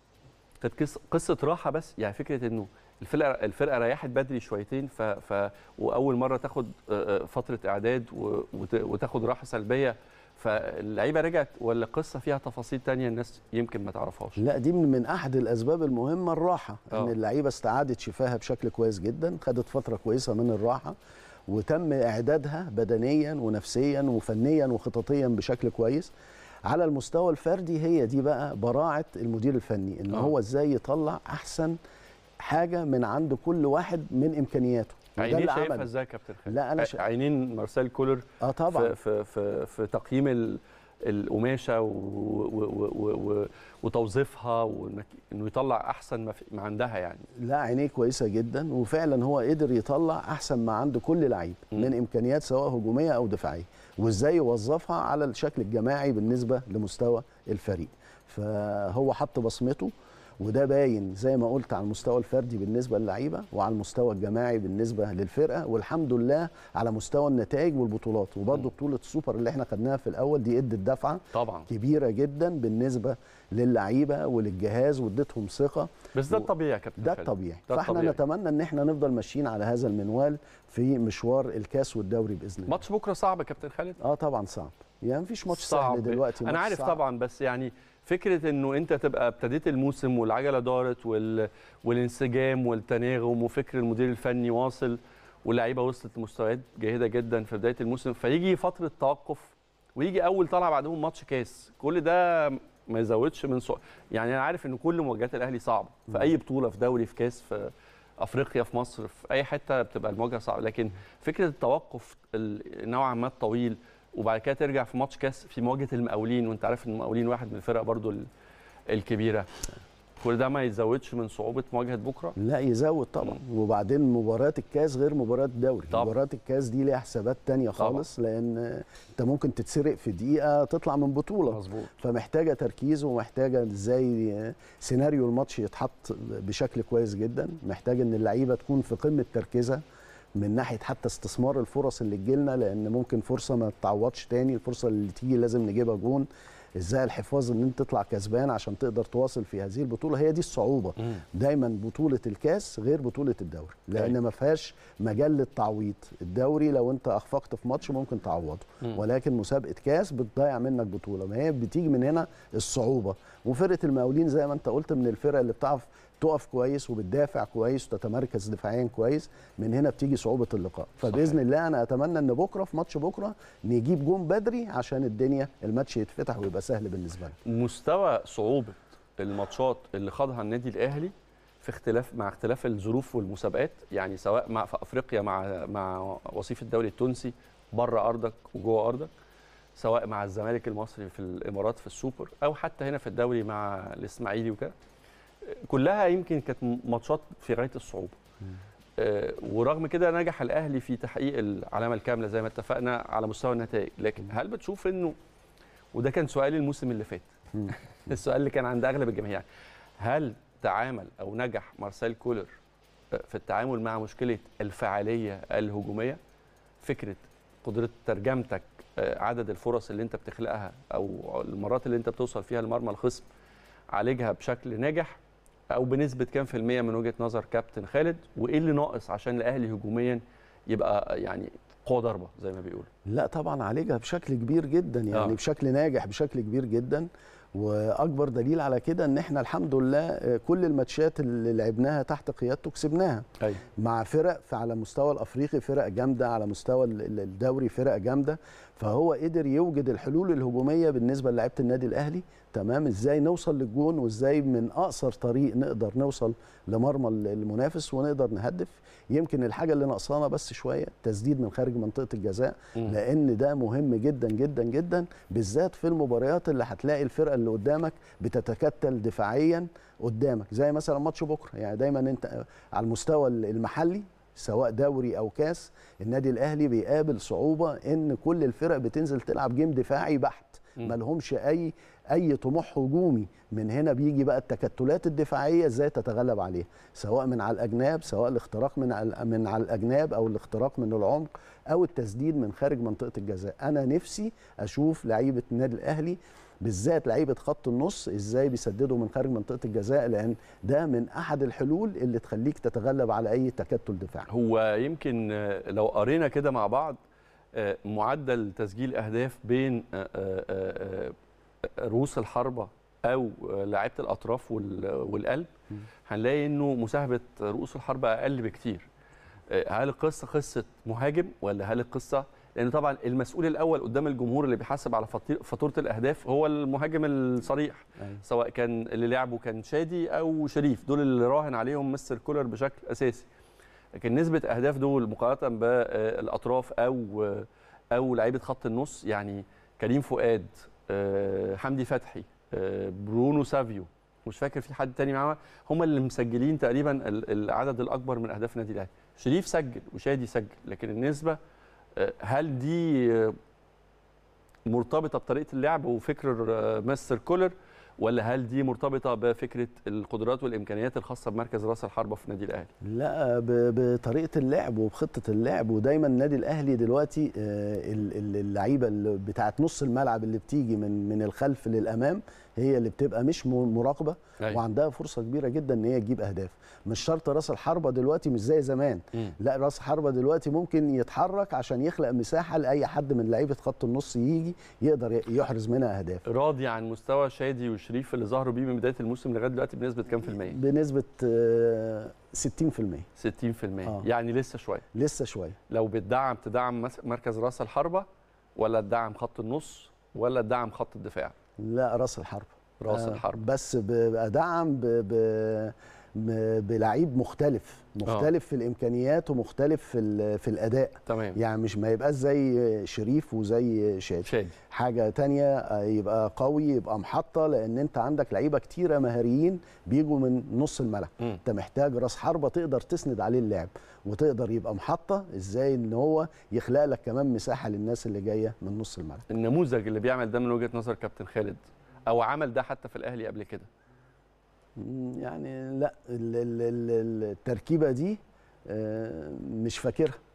كانت قص- قصه راحه بس يعني فكره انه الفرقه الفرقه ريحت بدري شويتين ف, ف واول مره تاخد آه، آه، فتره اعداد و- وت- وتاخد راحه سلبيه فاللعيبه رجعت ولا قصه فيها تفاصيل تانية الناس يمكن ما تعرفهاش لا دي من من احد الاسباب المهمه الراحه آه. ان اللعيبه استعادت شفاها بشكل كويس جدا خدت فتره كويسه من الراحه وتم اعدادها بدنيا ونفسيا وفنيا وخططيا بشكل كويس على المستوى الفردي هي دي بقى براعه المدير الفني ان آه. هو ازاي يطلع احسن حاجه من عند كل واحد من امكانياته وده عينيه اللي شايفها عمله. ازاي يا كابتن خالد؟ لا، أنا ع- شا- عينين مارسيل كولر اه طبعا في في في, في تقييم ال- القماشه و و و و و وتوظيفها وانه يطلع احسن ما, في ما عندها يعني لا عينيه كويسه جدا وفعلا هو قدر يطلع احسن ما عند كل لعيب مم. من امكانيات سواء هجوميه او دفاعيه وازاي يوظفها على الشكل الجماعي بالنسبه لمستوى الفريق فهو حط بصمته وده باين زي ما قلت على المستوى الفردي بالنسبه للعيبه وعلى المستوى الجماعي بالنسبه للفرقه والحمد لله على مستوى النتائج والبطولات وبرده بطوله السوبر اللي احنا خدناها في الاول دي ادت دفعه طبعا كبيره جدا بالنسبه للعيبه وللجهاز وادتهم ثقه بس ده و- الطبيعي يا كابتن ده خالد. الطبيعي ده فاحنا الطبيعي. نتمنى ان احنا نفضل ماشيين على هذا المنوال في مشوار الكاس والدوري باذن الله ماتش بكره صعب يا كابتن خالد اه طبعا صعب يعني مفيش ماتش صعب. سهل دلوقتي انا ماتش عارف صعب. طبعا بس يعني فكره انه انت تبقى ابتديت الموسم والعجله دارت وال... والانسجام والتناغم وفكر المدير الفني واصل واللعيبه وصلت لمستويات جيده جدا في بدايه الموسم فيجي فتره توقف ويجي اول طلعه بعدهم ماتش كاس كل ده ما يزودش من سوء يعني انا عارف ان كل مواجهات الاهلي صعبه في اي بطوله في دوري في كاس في افريقيا في مصر في اي حته بتبقى المواجهه صعبه لكن فكره التوقف ال- نوعا ما الطويل وبعد كده ترجع في ماتش كاس في مواجهه المقاولين وانت عارف ان المقاولين واحد من الفرق برضو ال- الكبيره كل ده ما يزودش من صعوبه مواجهه بكره لا يزود طبعا وبعدين مباراه الكاس غير مباراه الدوري طبعا. مباراه الكاس دي ليها حسابات تانية طبعا. خالص لان انت ممكن تتسرق في دقيقه تطلع من بطوله مظبوط فمحتاجه تركيز ومحتاجه ازاي سيناريو الماتش يتحط بشكل كويس جدا محتاج ان اللعيبه تكون في قمه تركيزها من ناحيه حتى استثمار الفرص اللي تجيلنا لان ممكن فرصه ما تتعوضش تاني الفرصه اللي تيجي لازم نجيبها جون ازاي الحفاظ ان انت تطلع كسبان عشان تقدر تواصل في هذه البطوله هي دي الصعوبه مم. دايما بطوله الكاس غير بطوله الدوري لان أيوة. ما فيهاش مجال للتعويض الدوري لو انت اخفقت في ماتش ممكن تعوضه مم. ولكن مسابقه كاس بتضيع منك بطوله ما هي بتيجي من هنا الصعوبه وفرقه المقاولين زي ما انت قلت من الفرق اللي بتعرف تقف كويس وبتدافع كويس وتتمركز دفاعيا كويس من هنا بتيجي صعوبه اللقاء فباذن الله انا اتمنى ان بكره في ماتش بكره نجيب جون بدري عشان الدنيا الماتش يتفتح ويبقى سهل بالنسبه لنا مستوى صعوبه الماتشات اللي خاضها النادي الاهلي في اختلاف مع اختلاف الظروف والمسابقات يعني سواء مع في افريقيا مع مع وصيف الدوري التونسي بره ارضك وجوه ارضك سواء مع الزمالك المصري في الامارات في السوبر او حتى هنا في الدوري مع الاسماعيلي وكده كلها يمكن كانت ماتشات في غايه الصعوبه آه، ورغم كده نجح الاهلي في تحقيق العلامه الكامله زي ما اتفقنا على مستوى النتائج لكن هل بتشوف انه وده كان سؤالي الموسم اللي فات مم. السؤال اللي كان عند اغلب الجماهير هل تعامل او نجح مارسيل كولر في التعامل مع مشكله الفعاليه الهجوميه فكره قدره ترجمتك آه، عدد الفرص اللي انت بتخلقها او المرات اللي انت بتوصل فيها لمرمى الخصم عالجها بشكل ناجح او بنسبه كام في الميه من وجهه نظر كابتن خالد وايه اللي ناقص عشان الاهلي هجوميا يبقى يعني قوه ضربه زي ما بيقولوا لا طبعا عالجها بشكل كبير جدا يعني آه. آه. بشكل ناجح بشكل كبير جدا واكبر دليل على كده ان احنا الحمد لله آه، كل الماتشات اللي لعبناها تحت قيادته كسبناها ايوه مع فرق في على مستوى الافريقي فرق جامده على مستوى ال- ال- الدوري فرق جامده فهو قدر يوجد الحلول الهجوميه بالنسبه للاعيبه النادي الاهلي تمام ازاي نوصل للجون وازاي من اقصر طريق نقدر نوصل لمرمى ال- المنافس ونقدر نهدف يمكن الحاجه اللي ناقصانا بس شويه تسديد من خارج منطقه الجزاء مم. لان ده مهم جدا جدا جدا بالذات في المباريات اللي هتلاقي الفرقه اللي قدامك بتتكتل دفاعيا قدامك زي مثلا ماتش بكره يعني دايما انت على المستوى المحلي سواء دوري او كاس النادي الاهلي بيقابل صعوبه ان كل الفرق بتنزل تلعب جيم دفاعي بحت مم. ما لهمش اي اي طموح هجومي من هنا بيجي بقى التكتلات الدفاعيه ازاي تتغلب عليها سواء من على الاجناب سواء الاختراق من على من على الاجناب او الاختراق من العمق او التسديد من خارج منطقه الجزاء انا نفسي اشوف لعيبه النادي الاهلي بالذات لعيبه خط النص ازاي بيسددوا من خارج منطقه الجزاء لان ده من احد الحلول اللي تخليك تتغلب على اي تكتل دفاعي هو يمكن آه، لو قرينا كده مع بعض آه، معدل تسجيل اهداف بين آه، آه، آه، آه، رؤوس الحربه او آه، لعيبه الاطراف وال- والقلب مم. هنلاقي انه مساهمه رؤوس الحربه اقل بكتير آه، هل القصه قصه مهاجم ولا هل القصه لان طبعا المسؤول الاول قدام الجمهور اللي بيحاسب على فطي- فاتوره الاهداف هو المهاجم الصريح سواء كان اللي لعبه كان شادي او شريف دول اللي راهن عليهم مستر كولر بشكل اساسي لكن نسبه اهداف دول مقارنه بالاطراف او او لعيبه خط النص يعني كريم فؤاد آه، حمدي فتحي آه، برونو سافيو مش فاكر في حد تاني معاه هم اللي مسجلين تقريبا ال- العدد الاكبر من اهداف النادي الاهلي شريف سجل وشادي سجل لكن النسبه آه، هل دي آه، مرتبطه بطريقه اللعب وفكر آه، مستر كولر ولا هل دي مرتبطه بفكره القدرات والامكانيات الخاصه بمركز راس الحربه في النادي الاهلي لا ب- بطريقه اللعب وبخطه اللعب ودايما النادي الاهلي دلوقتي آه، ال- ال- اللعيبه اللي بتاعت نص الملعب اللي بتيجي من من الخلف للامام هي اللي بتبقى مش م- مراقبه أيوة. وعندها فرصه كبيره جدا ان هي تجيب اهداف مش شرط راس الحربه دلوقتي مش زي زمان مم. لا راس حربه دلوقتي ممكن يتحرك عشان يخلق مساحه لاي حد من لعيبه خط النص يجي يقدر ي- يحرز منها اهداف راضي عن مستوى شادي وشريف اللي ظهروا بيه من بدايه الموسم لغايه دلوقتي بنسبه كام في الميه؟ بنسبه آه، 60% 60% آه. يعني لسه شويه لسه شويه لو بتدعم تدعم مس- مركز راس الحربه ولا تدعم خط النص ولا تدعم خط الدفاع لا راس الحربه راس آه، الحرب بس بيبقى دعم ب... ب... ب- بلعيب مختلف مختلف في الامكانيات ومختلف في ال- في الاداء تمام يعني مش ما يبقاش زي شريف وزي شادي شادي حاجه تانية آه، يبقى قوي يبقى محطه لان انت عندك لعيبه كتيره مهاريين بيجوا من نص الملعب مم. انت محتاج راس حربه تقدر تسند عليه اللعب وتقدر يبقى محطه ازاي ان هو يخلق لك كمان مساحه للناس اللي جايه من نص الملعب النموذج اللي بيعمل ده من وجهه نظر كابتن خالد او عمل ده حتى في الاهلي قبل كده مم، يعني لا ال- ال- ال- التركيبه دي آه، مش فاكرها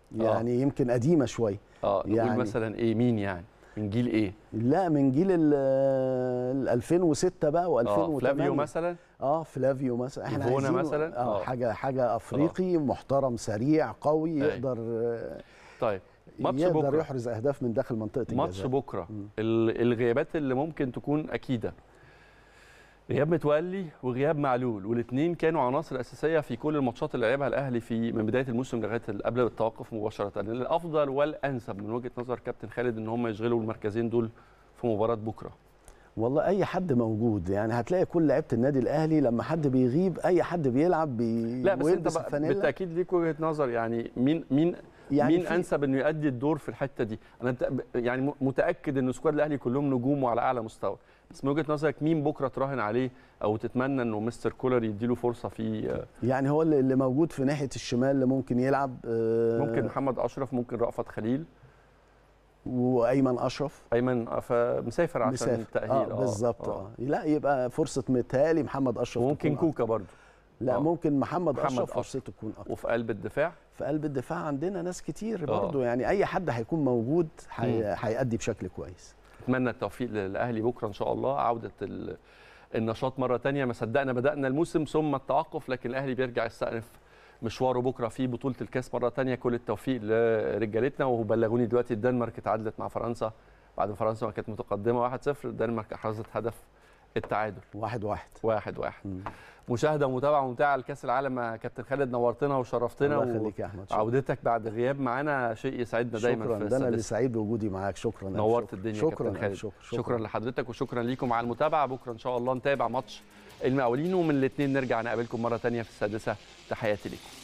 يعني يمكن قديمه شويه اه نقول يعني- مثلا ايه مين يعني من جيل ايه لا من جيل ال ال 2006 بقى و2008 اه فلافيو مثلا اه فلافيو مثلا احنا إيفونا عايزينه- مثلا؟ اه آه. حاجه حاجه افريقي محترم سريع قوي أيوة. يقدر آه، طيب ماتش يقدر بكره يحرز اهداف من داخل منطقه ماتش الجزاء بكره مم. ال- الغيابات اللي ممكن تكون اكيده غياب متولي وغياب معلول والاثنين كانوا عناصر اساسيه في كل الماتشات اللي لعبها الاهلي في من بدايه الموسم لغايه ال- قبل التوقف مباشره الافضل والانسب من وجهه نظر كابتن خالد ان هم يشغلوا المركزين دول في مباراه بكره والله اي حد موجود يعني هتلاقي كل لعيبه النادي الاهلي لما حد بيغيب اي حد بيلعب بي لا بس انت ويلبس بقى الفانيلا. بالتاكيد ليك وجهه نظر يعني مين مين يعني مين في- انسب انه يؤدي الدور في الحته دي انا مت- يعني م- متاكد ان سكواد الاهلي كلهم نجوم وعلى اعلى مستوى بس من وجهه نظرك مين بكره تراهن عليه او تتمنى انه مستر كولر يديله فرصه في يعني هو اللي اللي موجود في ناحيه الشمال اللي ممكن يلعب آه، ممكن محمد اشرف ممكن رأفت خليل وايمن اشرف ايمن فمسافر عشان مسافر التاهيل اه بالظبط اه لا يبقى فرصه متهيألي محمد اشرف وممكن تكون كوكا برضه لا آه. ممكن محمد, محمد اشرف أشرف. فرصته تكون اكتر وفي قلب الدفاع في قلب الدفاع عندنا ناس كتير آه. برضه يعني اي حد هيكون موجود هي- هيأدي بشكل كويس اتمنى التوفيق للاهلي بكره ان شاء الله عوده ال- النشاط مره تانية ما صدقنا بدانا الموسم ثم التوقف لكن الاهلي بيرجع يستأنف مشواره بكره في بطوله الكاس مره تانية كل التوفيق لرجالتنا وبلغوني دلوقتي الدنمارك اتعادلت مع فرنسا بعد ما فرنسا ما كانت متقدمه 1-0 الدنمارك احرزت هدف التعادل واحد واحد واحد واحد مم. مشاهده ومتابعه ممتعه لكاس العالم يا كابتن خالد نورتنا وشرفتنا الله يخليك يا احمد شكراً. عودتك بعد غياب معانا شيء يسعدنا دايما شكرا في ده انا اللي السادسة. سعيد بوجودي معاك شكرا ألف نورت شكر. الدنيا يا شكرا كابتن خالد ألف شكر شكرا, شكرا لحضرتك وشكرا ليكم على المتابعه بكره ان شاء الله نتابع ماتش المقاولين ومن الاثنين نرجع نقابلكم مره تانية في السادسه تحياتي لكم